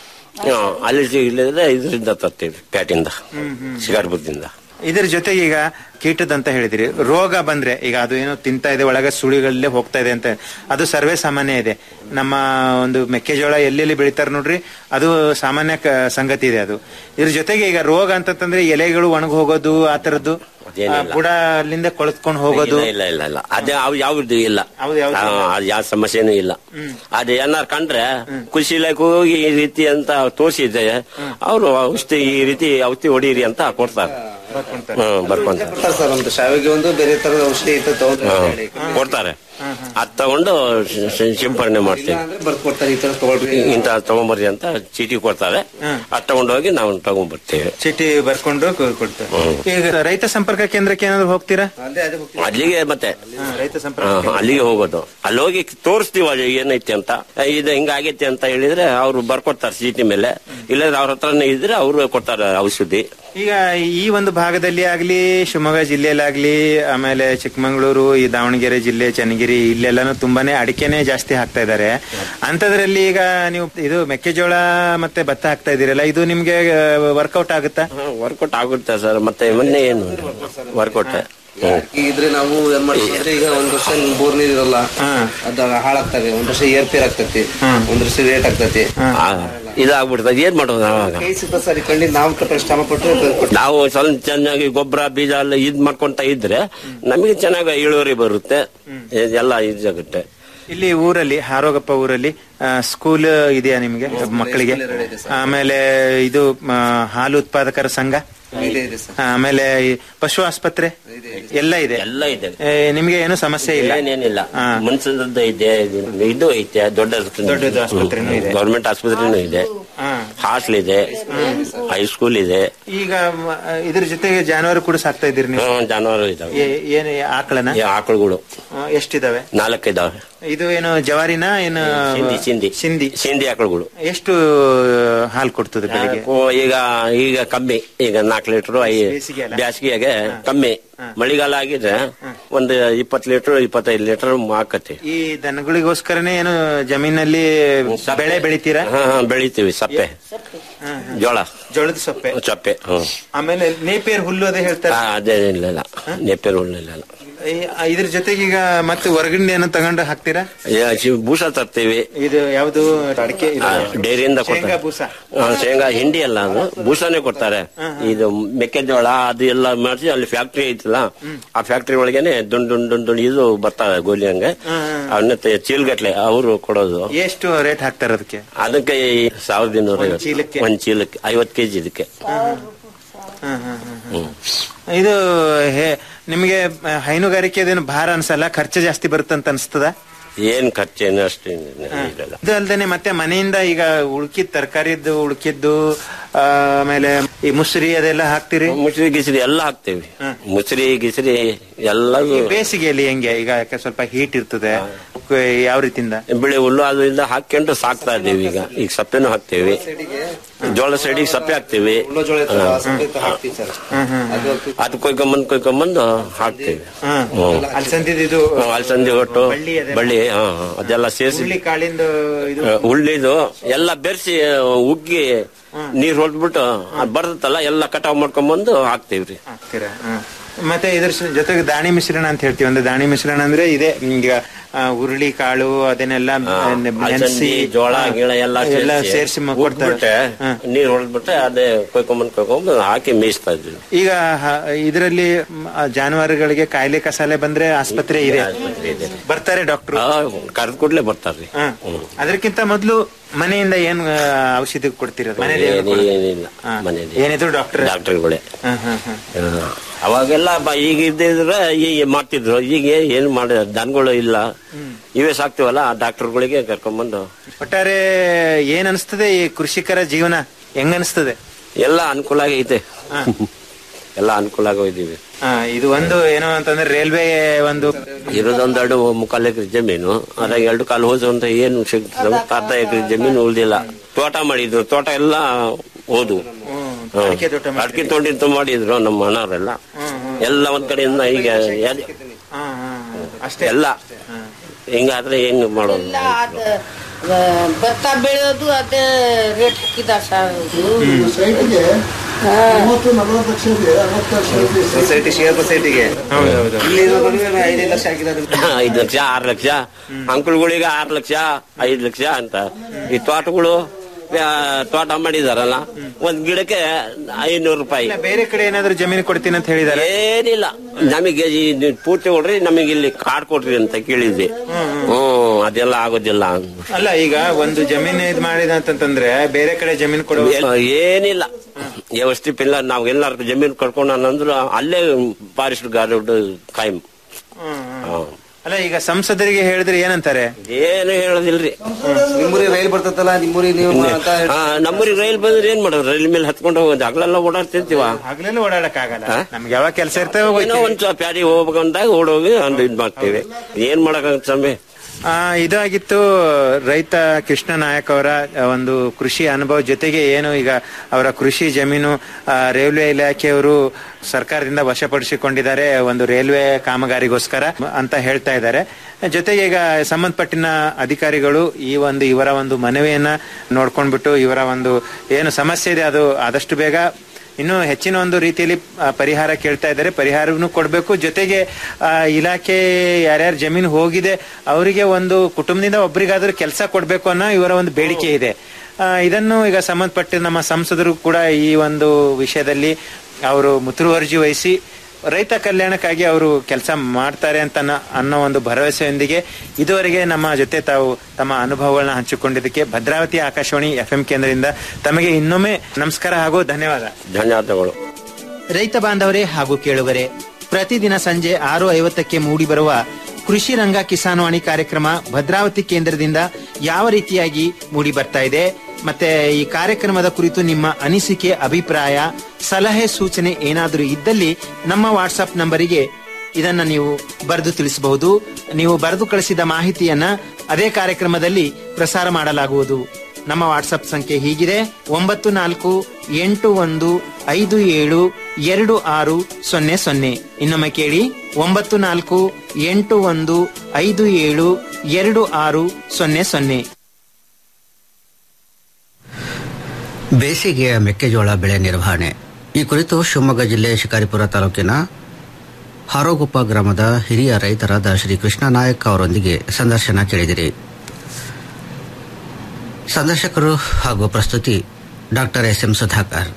ಹಾ, ಅಲ್ಲಿ ಸಿಗ್ಲಿದ್ರೆ ಇದರಿಂದ ತರ್ತೇವೆ ಪ್ಯಾಟಿಂದ ಶಿಕಾರಿಪುರದಿಂದ ಇದರ ಜೊತೆಗೆ ಈಗ ಕೀಟದಂತ ಹೇಳಿದಿರಿ ರೋಗ ಬಂದ್ರೆ ಈಗ ಅದು ಏನೋ ತಿಂತಾ ಇದೆ ಒಳಗೆ ಸುಳಿಗಳಲ್ಲೇ ಹೋಗ್ತಾ ಇದೆ ಅಂತ ಅದು ಸರ್ವೇ ಸಾಮಾನ್ಯ ಇದೆ ನಮ್ಮ ಒಂದು ಮೆಕ್ಕೆಜೋಳ ಎಲ್ಲೆಲ್ಲಿ ಬೆಳಿತಾರೆ ನೋಡ್ರಿ ಅದು ಸಾಮಾನ್ಯ ಕ- ಸಂಗತಿ ಇದೆ ಅದು ಇದ್ರ ಜೊತೆಗೆ ಈಗ ರೋಗ ಅಂತಂದ್ರೆ ಎಲೆಗಳು ಒಣಗಿ ಹೋಗೋದು ಆ ತರದ್ದು ಅದೇನಿಲ್ಲ. ಬುಡ ಅಲ್ಲಿಂದ ಕೊಳತ್ಕೊಂಡು ಹೋಗೋದು ಇಲ್ಲ ಇಲ್ಲ ಇಲ್ಲ ಇಲ್ಲ ಅದೇ ಅವು ಯಾವ್ದು ಇಲ್ಲ ಹೌದು, ಯಾವ್ದು ಇಲ್ಲ. ಆ, ಅದು ಯಾವ ಸಮಸ್ಯೆನೂ ಇಲ್ಲ ಅದೇ ಏನಾರು ಕಂಡ್ರೆ ಕೃಷಿ ಇಲಾಖೆ ಹೋಗಿ ಈ ರೀತಿ ಅಂತ ತೋರಿಸಿದ್ರೆ ಅವರು ಔಷಧಿ ಈ ರೀತಿ ಔಷಧಿ ಹೊಡೀರಿ ಅಂತ ಕೊಡ್ತಾರೆ ಹ್ಮ್ ಬರ್ಕೊಂತಾರೆ ಕೊಡ್ತಾರೆ ಸರ್ ಒಂದು ಶಾವಿಗೆ ಒಂದು ಬೇರೆ ತರದ ಔಷಧಿ ಇತ್ತು ತಗೊಂಡ್ರೆ ಅಂತ ಹೇಳಿ. ಹ್ಮ್. ಕೊಡ್ತಾರೆ ಅದ್ ತಗೊಂಡು ಶ- ಶ- ಸಿಂಪರಣೆ ಮಾಡ್ತೀವಿ ಅಂದ್ರೆ ಬರ್ಕೊಡ್ತಾರೆ ಈ ತರ ತಗೊಳ್ರಿ ಇಂತ ತಗೊಂಬರ್ರಿ ಅಂತ ಚೀಟಿ ಕೊಡ್ತಾರೆ ಅದ್ ತಗೊಂಡೋಗಿ ನಾವು ತಗೊಂಡ್ಬರ್ತೇವೆ ಚೀಟಿ ಬರ್ಕೊಂಡು ಕೊ- ಕೊಡ್ತಾರೆ ಹ್ಮ್. ಈಗ ರೈತ ಸಂಪರ್ಕ ಕೇಂದ್ರಕ್ಕೆ ಏನಾದ್ರು ಹೋಗ್ತೀರಾ ಅದೇ ಅದೇ ಹೋಗ್ತೀವಿ. ಅಲ್ಲಿಗೆ ಮತ್ತೆ ಹಾ, ರೈತ ಸಂಪರ್ಕ ಹಾ, ಅಲ್ಲಿಗೆ ಹೋಗೋದು ಅಲ್ಲಿ ಹೋಗಿ ತೋರಿಸ್ತೀವಿ ಅಲ್ಲಿ ಏನೈತಿ ಅಂತ ಇದು ಹಿಂಗಾಗೈತಿ ಅಂತ ಹೇಳಿದ್ರೆ ಅವ್ರು ಬರ್ಕೊಡ್ತಾರೆ ಚೀಟಿ ಮೇಲೆ ಇಲ್ಲಾಂದ್ರೆ ಅವ್ರ ಹತ್ರನೇ ಇದ್ರೆ ಅವ್ರು ಕೊಡ್ತಾರೆ ಔಷಧಿ ಈಗ ಈ ಒಂದು ಭಾಗದಲ್ಲಿ ಆಗ್ಲಿ ಶಿವಮೊಗ್ಗ ಜಿಲ್ಲೆಯಲ್ಲಾಗ್ಲಿ ಆಮೇಲೆ ಚಿಕ್ಕಮಗಳೂರು ಈ ದಾವಣಗೆರೆ ಜಿಲ್ಲೆ ಚನ್ನಗಿರಿ ಇಲ್ಲೆಲ್ಲಾನು ತುಂಬಾನೇ ಅಡಿಕೆನೆ ಜಾಸ್ತಿ ಹಾಕ್ತಾ ಇದ್ದಾರೆ ಅಂತದ್ರಲ್ಲಿ ಈಗ ನೀವು ಇದು ಮೆಕ್ಕೆಜೋಳ ಮತ್ತೆ ಭತ್ತ ಹಾಕ್ತಾ ಇದೀರಲ್ಲ ಇದು ನಿಮ್ಗೆ ವರ್ಕೌಟ್ ಆಗುತ್ತಾ ವರ್ಕೌಟ್ ಆಗುತ್ತೆ ಸರ್ ಮತ್ತೆ ಮೊನ್ನೆ ಏನು ವರ್ಕೌಟ್ ಈಗ ಇದ್ರೆ ನಾವು ಏನ್ ಮಾಡ್ತೀವಿ ಅಂದ್ರೆ ಈಗ ಒಂದ್ ವರ್ಷ ಬೋರ್ ನೀರ್ ಇರಲ್ಲ ಅದ ಹಾಳಾಗ್ತವೆ ಒಂದ್ ವರ್ಷ ಏರ್ ಪೇರ್ ಆಗ್ತತಿ ಒಂದ್ ವರ್ಷ ರೇಟ್ ಆಗ್ತತಿ ಇದಾಗ್ಬಿಡ್ತದೆ ಏನ್ ಮಾಡೋದು ಅವಾಗ ಕೈ ಸಿಗ್ತದೆ ಸರ್ ಈ ಕಣ್ಣಿಗೆ ನಾವು ಕಟ್ಟ ಶ್ರಮ ಪಟ್ಟು ಕೊಡ್ತೀವಿ. ನಾವು ಸ್ವಲ್ಪ ಚೆನ್ನಾಗಿ ಗೊಬ್ಬರ ಬೀಜ ಎಲ್ಲ ಇದ್ ಮಾಡ್ಕೊಂತ ಇದ್ರೆ ನಮಗೆ ಚೆನ್ನಾಗಿ ಇಳುವರಿ ಬರುತ್ತೆ ಎಲ್ಲ ಇದಾಗುತ್ತೆ ಇಲ್ಲಿ ಊರಲ್ಲಿ ಹಾರೋಗಪ್ಪ ಊರಲ್ಲಿ ಆ, ಸ್ಕೂಲ್ ಇದೆಯಾ ನಿಮ್ಗೆ ಮಕ್ಕಳಿಗೆ ಆಮೇಲೆ ಇದು ಆ, ಹಾಲು ಉತ್ಪಾದಕರ ಸಂಘ ಇದೆ, ಇದೆ ಸರ್. ಹಾ, ಆಮೇಲೆ ಈ ಪಶು ಆಸ್ಪತ್ರೆ ಎಲ್ಲ ಇದೆ ಎಲ್ಲ ಇದೆ ಏ, ನಿಮ್ಗೆ ಏನು ಸಮಸ್ಯೆ ಇಲ್ಲ ಏನೇನಿಲ್ಲ ಮನ್ಸದ್ದು ಇದೆ ಇದು- ಇದು ಐತೆ ದೊಡ್ಡ ದೊಡ್ಡದು ಆಸ್ಪತ್ರೆನೂ ಇದೆ. ಗೌರ್ಮೆಂಟ್ ಆಸ್ಪತ್ರೆನೂ ಇದೆ ಹಾ. ಹಾಸ್ಟೆಲ್ ಇದೆ ಹೈಸ್ಕೂಲ್ ಇದೆ ಈಗ ಮ, ಇದ್ರ ಜೊತೆಗೆ ಜಾನುವಾರು ಕೂಡ ಸಾಕ್ತಾ ಇದ್ದೀರಿ ನೀವು ಹ್ಮ್, ಜಾನುವಾರು ಇದಾವೆ ಏ- ಏನು ಆಕಳನ ಈ ಆಕಳುಗಳು ಆ, ಎಷ್ಟಿದಾವೆ ನಾಲ್ಕಿದಾವೆ ಇದು ಏನು ಜವಾರಿನ ಏನು ಸಿಂಧಿ ಸಿಂಧಿ ಸಿಂಧಿ ಸಿಂಧಿ ಆಕಳುಗಳು ಎಷ್ಟು ಹಾಲು ಕೊಡ್ತದೆ ಬೆಳಿಗ್ಗೆ ಓ, ಈಗ ಈಗ ಕಮ್ಮಿ ಈಗ ನಾಲ್ಕು ಲೀಟರ್ ಬೇಸಿಗೆ ಅಲ್ಲ? ಬ್ಯಾಸಿಗೆಗೆ ಕಮ್ಮಿ ಮಳೆಗಾಲ ಆಗಿದ್ರೆ ಒಂದು ಇಪ್ಪತ್ತು ಲೀಟರ್ ಇಪ್ಪತ್ತೈದು ಲೀಟರ್ ಹಾಕತ್ತೆ ಈ ದನಗಳಿಗೋಸ್ಕರನೇ ಏನು ಜಮೀನಲ್ಲಿ ಬೆಳೆ ಬೆಳಿತೀರಾ ಹಾ ಹಾ ಬೆಳಿತೀವಿ ಸಪ್ಪೆ ಜೋಳ ಜೋಳದ ಸೊಪ್ಪೆ ಚಪ್ಪೆ ಹ್ಮ್ ಆಮೇಲೆ ನೇಪಿಯರ್ ಹುಲ್ಲು ಅದೇ ಹೇಳ್ತಾರೆ ಹಾ, ಅದೇ ಇಲ್ಲ ನೆಪ್ಪೆರು ಇಲ್ಲ ಈ- ಇದ್ರ ಜೊತೆಗೆ ಈಗ ಮತ್ತೆ ಹೊರಗಿಂದ ಏನೋ ತಗೊಂಡು ಹಾಕ್ತೀರಾ ಬೂಸ ತರ್ತೀವಿ ಇದು ಯಾವುದು ಅಡಿಕೆ ಇದು? ಆ, ಡೈರಿಯಿಂದ ಶೇಂಗಾ ಕೊಡ್ತಾರೆ ಬೂಸ ಆ, ಶೇಂಗಾ ಹಿಂಡಿ ಅಲ್ಲ ಅದು ಬೂಸನೇ ಕೊಡ್ತಾರೆ ಇದು ಮೆಕ್ಕೆಜೋಳ ಅದು ಎಲ್ಲ ಮಾಡಿಸಿ ಅಲ್ಲಿ ಫ್ಯಾಕ್ಟ್ರಿ ಐತಲ್ಲ ಆ ಫ್ಯಾಕ್ಟ್ರಿ ಒಳಗೇನೆ ದುಂಡ್ ದುಂಡ್ ದುಂಡ್ ದುಂಡ್ ಇದು ಬರ್ತಾವೆ ಗೋಲಿ ಹಂಗೆ ಅವನ್ನ ಚೀಲ್ಗಟ್ಲೆ ಅವರು ಕೊಡೋದು ಎಷ್ಟು ರೇಟ್ ಹಾಕ್ತಾರೆ ಅದಕ್ಕೆ ಅದಕ್ಕೆ ಈ ಸಾವಿರದ ಇನ್ನೂರ ಒಂದ್ ಚೀಲಕ್ಕೆ? ಒಂದ್ ಚೀಲಕ್ಕೆ ಐವತ್ತು ಕೆಜಿ ಇದಕ್ಕೆ ಹ್ಮ್, ಹ್ಮ್, ಹ್ಮ್, ಹ್ಮ್. ಹ್ಮ್. ಇದು ಹೇ- ನಿಮಗೆ ಆ, ಹೈನುಗಾರಿಕೆ ಅದೇನು ಭಾರ ಅನ್ಸಲ್ಲ ಖರ್ಚು ಜಾಸ್ತಿ ಬರುತ್ತಂತ ಅನ್ಸ್ತದ ಏನ್ ಖರ್ಚೇನು ಅಷ್ಟು ಇಲ್ಲ ಇದು ಅಲ್ದೇನೆ ಮತ್ತೆ ಮನೆಯಿಂದ ಈಗ ಉಳ್ಕಿದ್ ತರಕಾರಿದ್ದು ಉಳ್ಕಿದ್ದು ಆ, ಆಮೇಲೆ ಈ ಮುಸ್ರಿ ಅದೆಲ್ಲ ಹಾಕ್ತಿರಿ ಮುಸ್ರಿ ಗಿಸ್ರಿ ಎಲ್ಲ ಹಾಕ್ತೇವಿ ಮುಸ್ರಿ ಗಿಸ್ರಿ ಎಲ್ಲದು ಈ ಬೇಸಿಗೆಯಲ್ಲಿ ಹೆಂಗೆ ಈಗ ಯಾಕೆ ಸ್ವಲ್ಪ ಹೀಟ್ ಇರ್ತದೆ ಕ- ಯಾವ ರೀತಿಯಿಂದ ಬಿಳಿ ಹುಲ್ಲು ಅದರಿಂದ ಹಾಕೊಂಡು ಸಾಕ್ತಾ ಇದ್ದೀವಿ ಈಗ ಈಗ ಸಪ್ಪೆನೂ ಹಾಕ್ತೇವಿ ಜೋಳ ಸೈಡಿಗೆ ಸಪ್ಪೆ ಹಾಕ್ತೇವಿ ಅದು ಕೊಯ್ಕೊಂಬಂದ್ ಕೊಯ್ಕೊಂಬಂದು ಹಾಕ್ತೇವಿ ಹ್ಮ್. ಅಲ್ಸಂದಿದ್ದು ಇದು ಹ್ಮ್, ಅಲಸಂದಿ ಒಟ್ಟು ಬಳ್ಳಿ ಅದೆಲ್ಲ? ಬಳ್ಳಿ ಹಾ ಹಾ, ಅದೆಲ್ಲ ಸೇರಿಸಿ ಹುರುಳಿ ಕಾಳಿಂದು ಇದು ಉಳ್ಳಿದು ಎಲ್ಲ ಬೆರೆಸಿ ಉಗ್ಗಿ ನೀರ್ ಹೊಡೆದ್ಬಿಟ್ಟು ಅದ್ ಬರ್ತಲ್ಲ ಎಲ್ಲ ಕಟಾವ್ ಮಾಡ್ಕೊಂಬಂದು ಹಾಕ್ತೇವ್ರಿ ಹಾಕ್ತೀರಾ ಹ. ಮತ್ತೆ ಇದ್ರ ಸ- ಜೊತೆಗೆ ದಾಣಿ ಮಿಶ್ರಣ ಅಂತ ಹೇಳ್ತೀವಿ ಒಂದು ದಾಣಿ ಮಿಶ್ರಣ ಅಂದ್ರೆ ಇದೆ ಈಗ ಆ, ಹುರುಳಿ ಕಾಳು ಅದನ್ನೆಲ್ಲ ನೆನೆಸಿ ಅಲಸಂದಿ ಜೋಳ ಗಿಳ ಎಲ್ಲ ಎಲ್ಲ ಸೇರಿಸಿ ಕೊಡ್ತಾರೆ ಉಗ್ಬಿಟ್ಟೆ, ನೀರ್ ಹೊಡೆದ್ಬಿಟ್ಟೆ ಅದೇ ಕೊಯ್ಕೊಂಬಂದ್ ಕೊಯ್ಕೊಂಬಂದು ಹಾಕಿ ಮೇಯಿಸ್ತಾ ಇದ್ವಿ ಈಗ ಹ- ಇದರಲ್ಲಿ ಮ್, ಆ, ಜಾನುವಾರುಗಳಿಗೆ ಕಾಯಿಲೆ ಕಸಾಲೆ ಬಂದ್ರೆ ಆಸ್ಪತ್ರೆ ಇದೆ ಬರ್ತಾರೆ ಡಾಕ್ಟರ್ ಕರೆದ್ ಕೂಡ್ಲೆ ಬರ್ತಾರ್ರಿ ಅದಕ್ಕಿಂತ ಮೊದಲು ಮನೆಯಿಂದ ಏನ್ ಆ, ಔಷಧಿ ಕೊಡ್ತಿರೋದು ಮನೇಲಿ ಏನು ಏನ್- ಕೊಡೋದು? ಏನಿಲ್ಲ ಹಾ. ಮನೇಲಿ ಏನಿದ್ರು ಡಾಕ್ಟರ್ ಡಾಕ್ಟರ್ಗಳೇ ಹ, ಹ, ಹ. ಅವಾಗೆಲ್ಲ ಬ- ಈಗ ಇದ್ದಿದ್ರೆ ಈಗ ಮಾಡ್ತಿದ್ರು ಈಗ ಏನು ಮಾಡ ದನಗಳು ಇಲ್ಲ ಇವೇ ಸಾಕ್ತಿವಲ್ಲ ಡಾಕ್ಟರ್ಗಳಿಗೆ ಕರ್ಕೊಂಡ್ಬಂದು ಒಟ್ಟಾರೆ ಏನ್ ಅನಿಸ್ತದೆ ಈ ಕೃಷಿಕರ ಜೀವನ ಹೆಂಗ್ ಅನಿಸ್ತದೆ ಎಲ್ಲ ಅನುಕೂಲ ಆಗೈತೆ ಎಲ್ಲ ಅನುಕೂಲ ಆಗೋಯ್ದೀವಿ ಆ, ಇದು ಒಂದು ಏನೋ ಅಂತಂದ್ರೆ ರೈಲ್ವೆ ಒಂದು ಇರೋದೊಂದು ಎರಡು ಮುಕ್ಕಾಲು ಎಕರೆ ಜಮೀನು ಅದ್ರಾಗ ಎರಡು ಕಾಲು ಹೋದ ಅಂತ ಏನು ಸಿಗ್ತದೆ ಅರ್ಧ ಎಕರೆ ಜಮೀನು ಉಳ್ದಿಲ್ಲ ತೋಟ ಮಾಡಿದ್ರು ತೋಟ ಎಲ್ಲ ಹೋದು ಅಡಿಕೆ ತೋಟ ಮಾಡಿದ್ರಿ? ಅಡಿಕೆ ತೋಟ ಮಾಡಿದ್ರು ನಮ್ಮ ಮನೆಯವರೆಲ್ಲ ಎಲ್ಲ ಒಂದ್ ಕಡೆಯಿಂದ ಈಗ ಎಲ್- ಹಾ, ಹಾ, ಹಾ. ಅಷ್ಟೇ ಎಲ್ಲ ಹಿಂಗಾದ್ರೆ ಹೆಂಗ್ ಮಾಡೋದು ಎಲ್ಲ ಅದ ಭತ್ತ ಬೆಳೆಯೋದು ಅದೇ ರೇಟ್ ಹಾಕಿದ ಸರ್ ಸೊಸೈಟಿ ಶೇರ್ ಸೊಸೈಟಿಗೆ ಇಲ್ಲಿ ಇರೋದ್ರಿಗೆ ಐದೈದು ಲಕ್ಷ ಹಾಕಿದ್ದಾರೆ ಐದು ಲಕ್ಷ ಆರು ಲಕ್ಷ ಅಂಕಲ್ಗಳಿಗೆ ಆರು ಲಕ್ಷ ಐದು ಲಕ್ಷ ಅಂತ ಈ ತೋಟಗಳು ಆ, ತೋಟ ಮಾಡಿದಾರಲ್ಲ ಒಂದ್ ಗಿಡಕ್ಕೆ ಐನೂರು ರೂಪಾಯಿ ಇಲ್ಲ, ಬೇರೆ ಕಡೆ ಏನಾದ್ರು ಜಮೀನು ಕೊಡ್ತೀನಿ ಅಂತ ಹೇಳಿದಾರೆ ಏನಿಲ್ಲ ನಮಗೆ ಈ ನೀವು ಪೂರ್ತಿ ಕೊಡ್ರಿ ನಮಗೆ ಇಲ್ಲಿ ಕಾಡ್ ಕೊಡ್ರಿ ಅಂತ ಕೇಳಿದ್ವಿ ಹ್ಮ್ ಅದೆಲ್ಲ ಆಗೋದಿಲ್ಲ ಅಲ್ಲ ಈಗ ಒಂದು ಜಮೀನು ಇದ್ ಮಾಡಿದ ಅಂತಂದ್ರೆ ಬೇರೆ ಕಡೆ ಜಮೀನು ಕೊಡುವ ಎಲ್ಲ ಏನಿಲ್ಲ ವ್ಯವಸ್ಥೆ ಇಲ್ಲ ನಾವ್ ಎಲ್ಲಾರ್ಗು ಜಮೀನು ಕಟ್ಕೊಂಡ ಅಂದ್ರು ಅಲ್ಲೇ ಫಾರೆಸ್ಟ್ ಗಾರ್ಡ್ ಕಾಯಂ ಹಾ. ಅಲ್ಲ ಈಗ ಸಂಸದರಿಗೆ ಹೇಳಿದ್ರೆ ಏನಂತಾರೆ ಏನು ಹೇಳೋದಿಲ್ರಿ ನಿಮ್ಮೂರಿಗೆ ರೈಲ್ ಬರ್ತದಲ್ಲ ನಿಮ್ಮೂರಿಗೆ ನೀವು ಅಂತ ಆ, ನಮ್ಮೂರಿಗೆ ರೈಲ್ ಬಂದ್ರೆ ಏನ್ ಮಾಡೋದು ರೈಲ್ ಮೇಲೆ ಹತ್ಕೊಂಡು ಹೋಗೋದು ಹಗಲೆಲ್ಲ ಓಡಾಡ್ತಿರ್ತೀವ ಹಗಲೆಲ್ಲ ಓಡಾಡಕ್ ಆಗಲ್ಲ ನಮ್ಗೆ ಯಾವಾಗ ಕೆಲಸ ಇರ್ತವೆ ಏನೋ ಒಂದ್ ಸ್ವಲ್ಪ ಪ್ಯಾಡಿ ಹೋಗ್ಬೇಕಂದಾಗ ಓಡೋಗಿ ಒಂದು ಇದ್ ಮಾಡ್ತೇವೆ ಏನ್ ಮಾಡಕ್ಕಾಗತ್ತೆ ಸ್ವಾಮಿ ಆ, ಇದಾಗಿತ್ತು ರೈತ ಕೃಷ್ಣ ನಾಯಕ್ ಅವರ ಆ, ಒಂದು ಕೃಷಿ ಅನುಭವ ಜೊತೆಗೆ ಏನು ಈಗ ಅವರ ಕೃಷಿ ಜಮೀನು ಆ, ರೈಲ್ವೆ ಇಲಾಖೆಯವರು ಸರ್ಕಾರದಿಂದ ವಶಪಡಿಸಿಕೊಂಡಿದ್ದಾರೆ ಒಂದು ರೈಲ್ವೆ ಕಾಮಗಾರಿಗೋಸ್ಕರ ಅಂತ ಹೇಳ್ತಾ ಇದ್ದಾರೆ ಜೊತೆಗೆ ಈಗ ಸಂಬಂಧಪಟ್ಟಿನ ಅಧಿಕಾರಿಗಳು ಈ ಒಂದು ಇವರ ಒಂದು ಮನವಿಯನ್ನ ನೋಡ್ಕೊಂಡ್ಬಿಟ್ಟು ಇವರ ಒಂದು ಏನು ಸಮಸ್ಯೆ ಇದೆ ಅದು ಆದಷ್ಟು ಬೇಗ ಇನ್ನು ಹೆಚ್ಚಿನ ಒಂದು ರೀತಿಯಲ್ಲಿ ಆ, ಪರಿಹಾರ ಕೇಳ್ತಾ ಇದ್ದಾರೆ ಪರಿಹಾರವನ್ನು ಕೊಡಬೇಕು ಜೊತೆಗೆ ಆ, ಇಲಾಖೆ ಯಾರ್ಯಾರು ಜಮೀನು ಹೋಗಿದೆ ಅವರಿಗೆ ಒಂದು ಕುಟುಂಬದಿಂದ ಒಬ್ಬರಿಗಾದ್ರೂ ಕೆಲಸ ಕೊಡಬೇಕು ಅನ್ನೋ ಇವರ ಒಂದು ಬೇಡಿಕೆ ಇದೆ ಆ, ಇದನ್ನು ಈಗ ಸಂಬಂಧಪಟ್ಟ ನಮ್ಮ ಸಂಸದರು ಕೂಡ ಈ ಒಂದು ವಿಷಯದಲ್ಲಿ ಅವರು ಮುತುವರ್ಜಿ ವಹಿಸಿ ರೈತ ಕಲ್ಯಾಣಕ್ಕಾಗಿ ಅವರು ಕೆಲಸ ಮಾಡ್ತಾರೆ ಅಂತ ಅನ್ನೋ- ಅನ್ನೋ ಒಂದು ಭರವಸೆಯೊಂದಿಗೆ ಇದುವರೆಗೆ ನಮ್ಮ ಜೊತೆ ತಾವು ತಮ್ಮ ಅನುಭವಗಳನ್ನ ಹಂಚಿಕೊಂಡಿದ್ದಕ್ಕೆ ಭದ್ರಾವತಿ ಆಕಾಶವಾಣಿ ಎಫ್ ಕೇಂದ್ರದಿಂದ ತಮಗೆ ಇನ್ನೊಮ್ಮೆ ನಮಸ್ಕಾರ ಹಾಗೂ ಧನ್ಯವಾದ ಧನ್ಯವಾದಗಳು ರೈತ ಬಾಂಧವರೇ ಹಾಗೂ ಕೇಳುಗರೆ ಪ್ರತಿದಿನ ಸಂಜೆ ಆರು ಐವತ್ತಕ್ಕೆ ಮೂಡಿಬರುವ ಕೃಷಿ ರಂಗ ಕಿಸಾನ್ವಾಣಿ ಕಾರ್ಯಕ್ರಮ ಭದ್ರಾವತಿ ಕೇಂದ್ರದಿಂದ ಯಾವ ರೀತಿಯಾಗಿ ಮೂಡಿ ಬರ್ತಾ ಇದೆ ಮತ್ತೆ ಈ ಕಾರ್ಯಕ್ರಮದ ಕುರಿತು ನಿಮ್ಮ ಅನಿಸಿಕೆ ಅಭಿಪ್ರಾಯ ಸಲಹೆ ಸೂಚನೆ ಏನಾದರೂ ಇದ್ದಲ್ಲಿ ನಮ್ಮ ವಾಟ್ಸ್ಆಪ್ ನಂಬರಿಗೆ ಇದನ್ನ ನೀವು ಬರೆದು ತಿಳಿಸಬಹುದು ನೀವು ಬರೆದು ಕಳಿಸಿದ ಮಾಹಿತಿಯನ್ನ ಅದೇ ಕಾರ್ಯಕ್ರಮದಲ್ಲಿ ಪ್ರಸಾರ ಮಾಡಲಾಗುವುದು ನಮ್ಮ ವಾಟ್ಸಪ್ ಸಂಖ್ಯೆ ಹೀಗಿದೆ ಒಂಬತ್ತು ನಾಲ್ಕು ಎಂಟು ಒಂದು ಐದು ಏಳು ಎರಡು ಆರು ಸೊನ್ನೆ ಸೊನ್ನೆ ಇನ್ನೊಮ್ಮೆ ಕೇಳಿ ಒಂಬತ್ತು ನಾಲ್ಕು ಎಂಟು ಒಂದು ಐದು ಏಳು ಎರಡು ಆರು ಸೊನ್ನೆ ಸೊನ್ನೆ ಬೇಸಿಗೆಯ ಮೆಕ್ಕೆಜೋಳ ಬೆಳೆ ನಿರ್ವಹಣೆ ಈ ಕುರಿತು ಶಿವಮೊಗ್ಗ ಜಿಲ್ಲೆ ಶಿಕಾರಿಪುರ ತಾಲೂಕಿನ ಹಾರೋಗುಪ್ಪ ಗ್ರಾಮದ ಹಿರಿಯ ರೈತರಾದ ಶ್ರೀ ಕೃಷ್ಣ ನಾಯಕ್ ಅವರೊಂದಿಗೆ ಸಂದರ್ಶನ ಕೇಳಿದಿರಿ ಸಂದರ್ಶಕರು ಹಾಗೂ ಪ್ರಸ್ತುತಿ ಡಾಕ್ಟರ್ ಎಸ್ ಎಂ ಸುಧಾಕರ್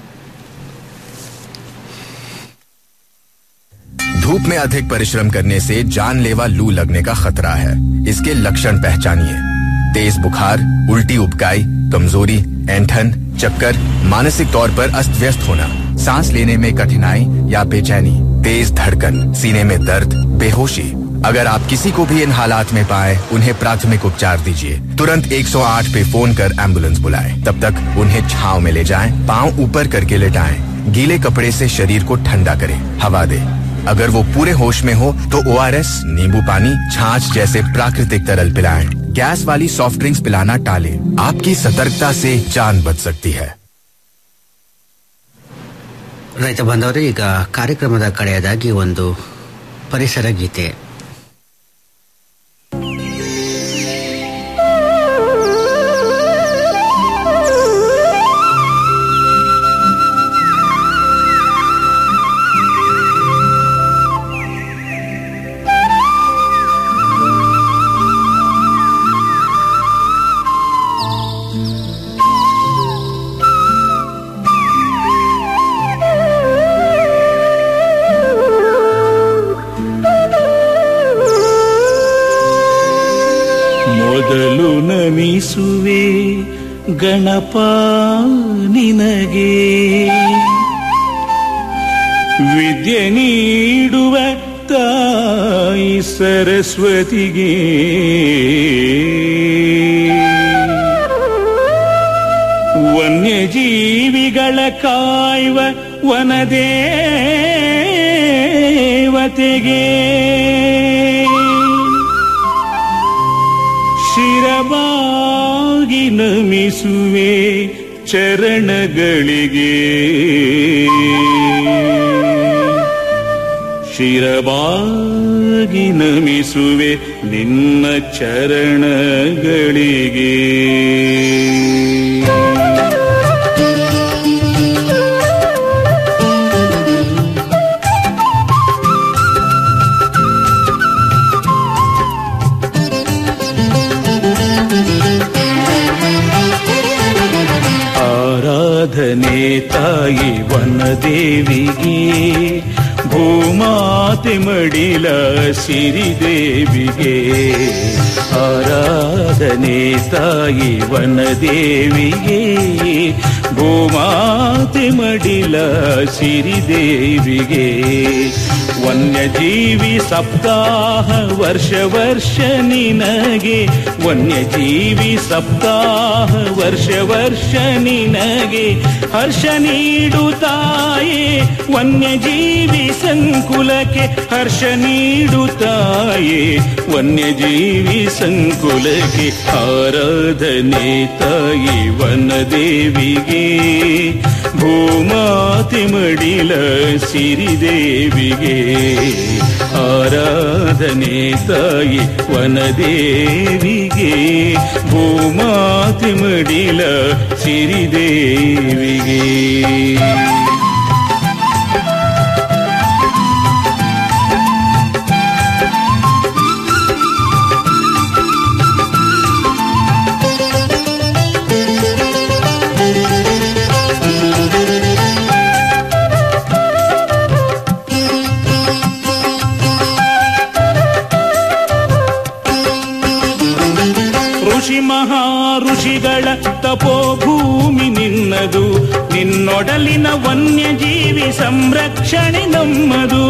धूप में अधिक परिश्रम करने से जानलेवा लू लगने का खतरा है इसके लक्षण पहचानिए तेज बुखार उल्टी उबकाई कमजोरी ऐंठन चक्कर मानसिक तौर पर अस्त व्यस्त होना सांस लेने में कठिनाई या बेचैनी तेज धड़कन सीने में दर्द बेहोशी अगर आप किसी को भी इन हालात में पाए उन्हें प्राथमिक उपचार दीजिए तुरंत 108 पे फोन कर एम्बुलेंस बुलाएं तब तक उन्हें छाव में ले जाएं पांव ऊपर करके लेटाएं गीले कपड़े से शरीर को ठंडा करें हवा दें अगर वो पूरे होश में हो तो ओ नींबू पानी छाछ जैसे प्राकृतिक तरल पिलाएं गैस वाली सॉफ्ट ड्रिंक्स पिलाना टालें आपकी सतर्कता से जान बच सकती है ರೈತ ಬಾಂಧವರು ಈಗ ಕಾರ್ಯಕ್ರಮದ ಕಡೆಯದಾಗಿ ಒಂದು ಪರಿಸರ ಗೀತೆ ಮೊದಲು ನಮಿಸುವೆ ಗಣಪ ನಿನಗೆ ವಿದ್ಯೆ ನೀಡುವ ತಾಯಿ ಸರಸ್ವತಿಗೆ ವನ್ಯಜೀವಿಗಳ ಕಾಯುವ ವನದೇವತೆಗೆ ಶಿರವಾಗಿ ನಮಿಸುವೆ ಚರಣಗಳಿಗೆ ಶಿರವಾಗಿ ನಮಿಸುವೆ ನಿನ್ನ ಚರಣಗಳಿಗೆ ಆರಾಧನೆ ತಾಯಿ ವನದೇವಿಗೆ ಭೂಮಾತೆ ಮಡಿಲ ಸಿರಿದೇವಿಗೆ ಆರಾಧನೆ ತಾಯಿ ವನದೇವಿಗೆ ಭೂಮಾತೆ ಮಡಿಲ ಸಿರಿದೇವಿಗೆ ವನ್ಯಜೀವಿ ಸಪ್ತಾಹ ವರ್ಷ ವರ್ಷ ನಿನಗೆ ವನ್ಯಜೀವಿ ಸಪ್ತಾಹ ವರ್ಷ ವರ್ಷ ನಿನಗೆ ಹರ್ಷ ನೀಡುತ್ತಾಯೇ ವನ್ಯಜೀವಿ ಸಂಕುಲಕ್ಕೆ ಹರ್ಷ ನೀಡುತ್ತಾಯೇ ವನ್ಯಜೀವಿ ಸಂಕುಲಕ್ಕೆ ಆರಾಧನೆ ತಾಯಿ ವನದೇವಿಗೆ ಭೂಮಾತಿ ಮಡಿಲ ಸಿರಿದೇವಿಗೆ ಆರಾಧನೆ ತಾಯಿ ವನದೇವಿಗೆ ಭೂಮಾತಿ ಮಡಿಲ ಸಿರಿದೇವಿಗೆ ಋಷಿ ಮಹಾ ಋಷಿಗಳ ತಪೋಭೂಮಿ ನಿನ್ನ ನಿನ್ನದು ನಿನ್ನೊಡಲಿನ ವನ್ಯಜೀವಿ ಸಂರಕ್ಷಣೆ ನಮ್ಮದು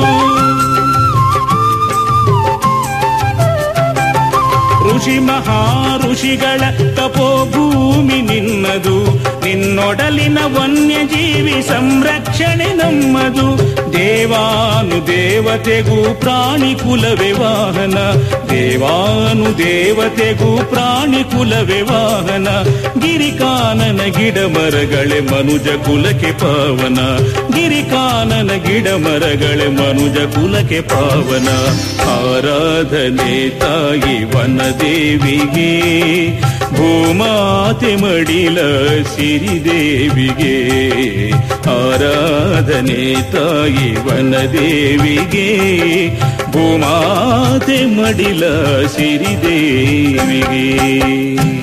ಋಷಿ ಮಹಾ ಋಷಿಗಳ ತಪೋಭೂಮಿ ನಿನ್ನದು ನಿನ್ನೊಡಲಿನ ವನ್ಯಜೀವಿ ಸಂರಕ್ಷಣೆ ನಮ್ಮದು ದೇವಾನು ದೇವತೆಗೂ ಪ್ರಾಣಿ ಕುಲವೇ ವಾಹನ ದೇವಾನು ದೇವತೆಗೂ ಪ್ರಾಣಿ ಕುಲವೇ ವಾಹನ ಗಿರಿಕಾನನ ಗಿಡ ಮರಗಳೇ ಮನುಜ ಕುಲಕ್ಕೆ ಪಾವನ ಗಿರಿಕಾನನ ಗಿಡ ಮರಗಳೇ ಮನುಜ ಕುಲಕ್ಕೆ ಪಾವನ ಆರಾಧನೆ ತಾಯಿ ವನದೇವಿಗೆ ಭೂಮಾತೆ ಮಡಿಲ ಸಿರಿದೇವಿಗೆ ಆರಾಧನೆ ತಾಯಿ ವನದೇವಿಗೆ ಭೂಮಾತೆ ಮಡಿಲ ಸಿರಿದೇವಿಗೆ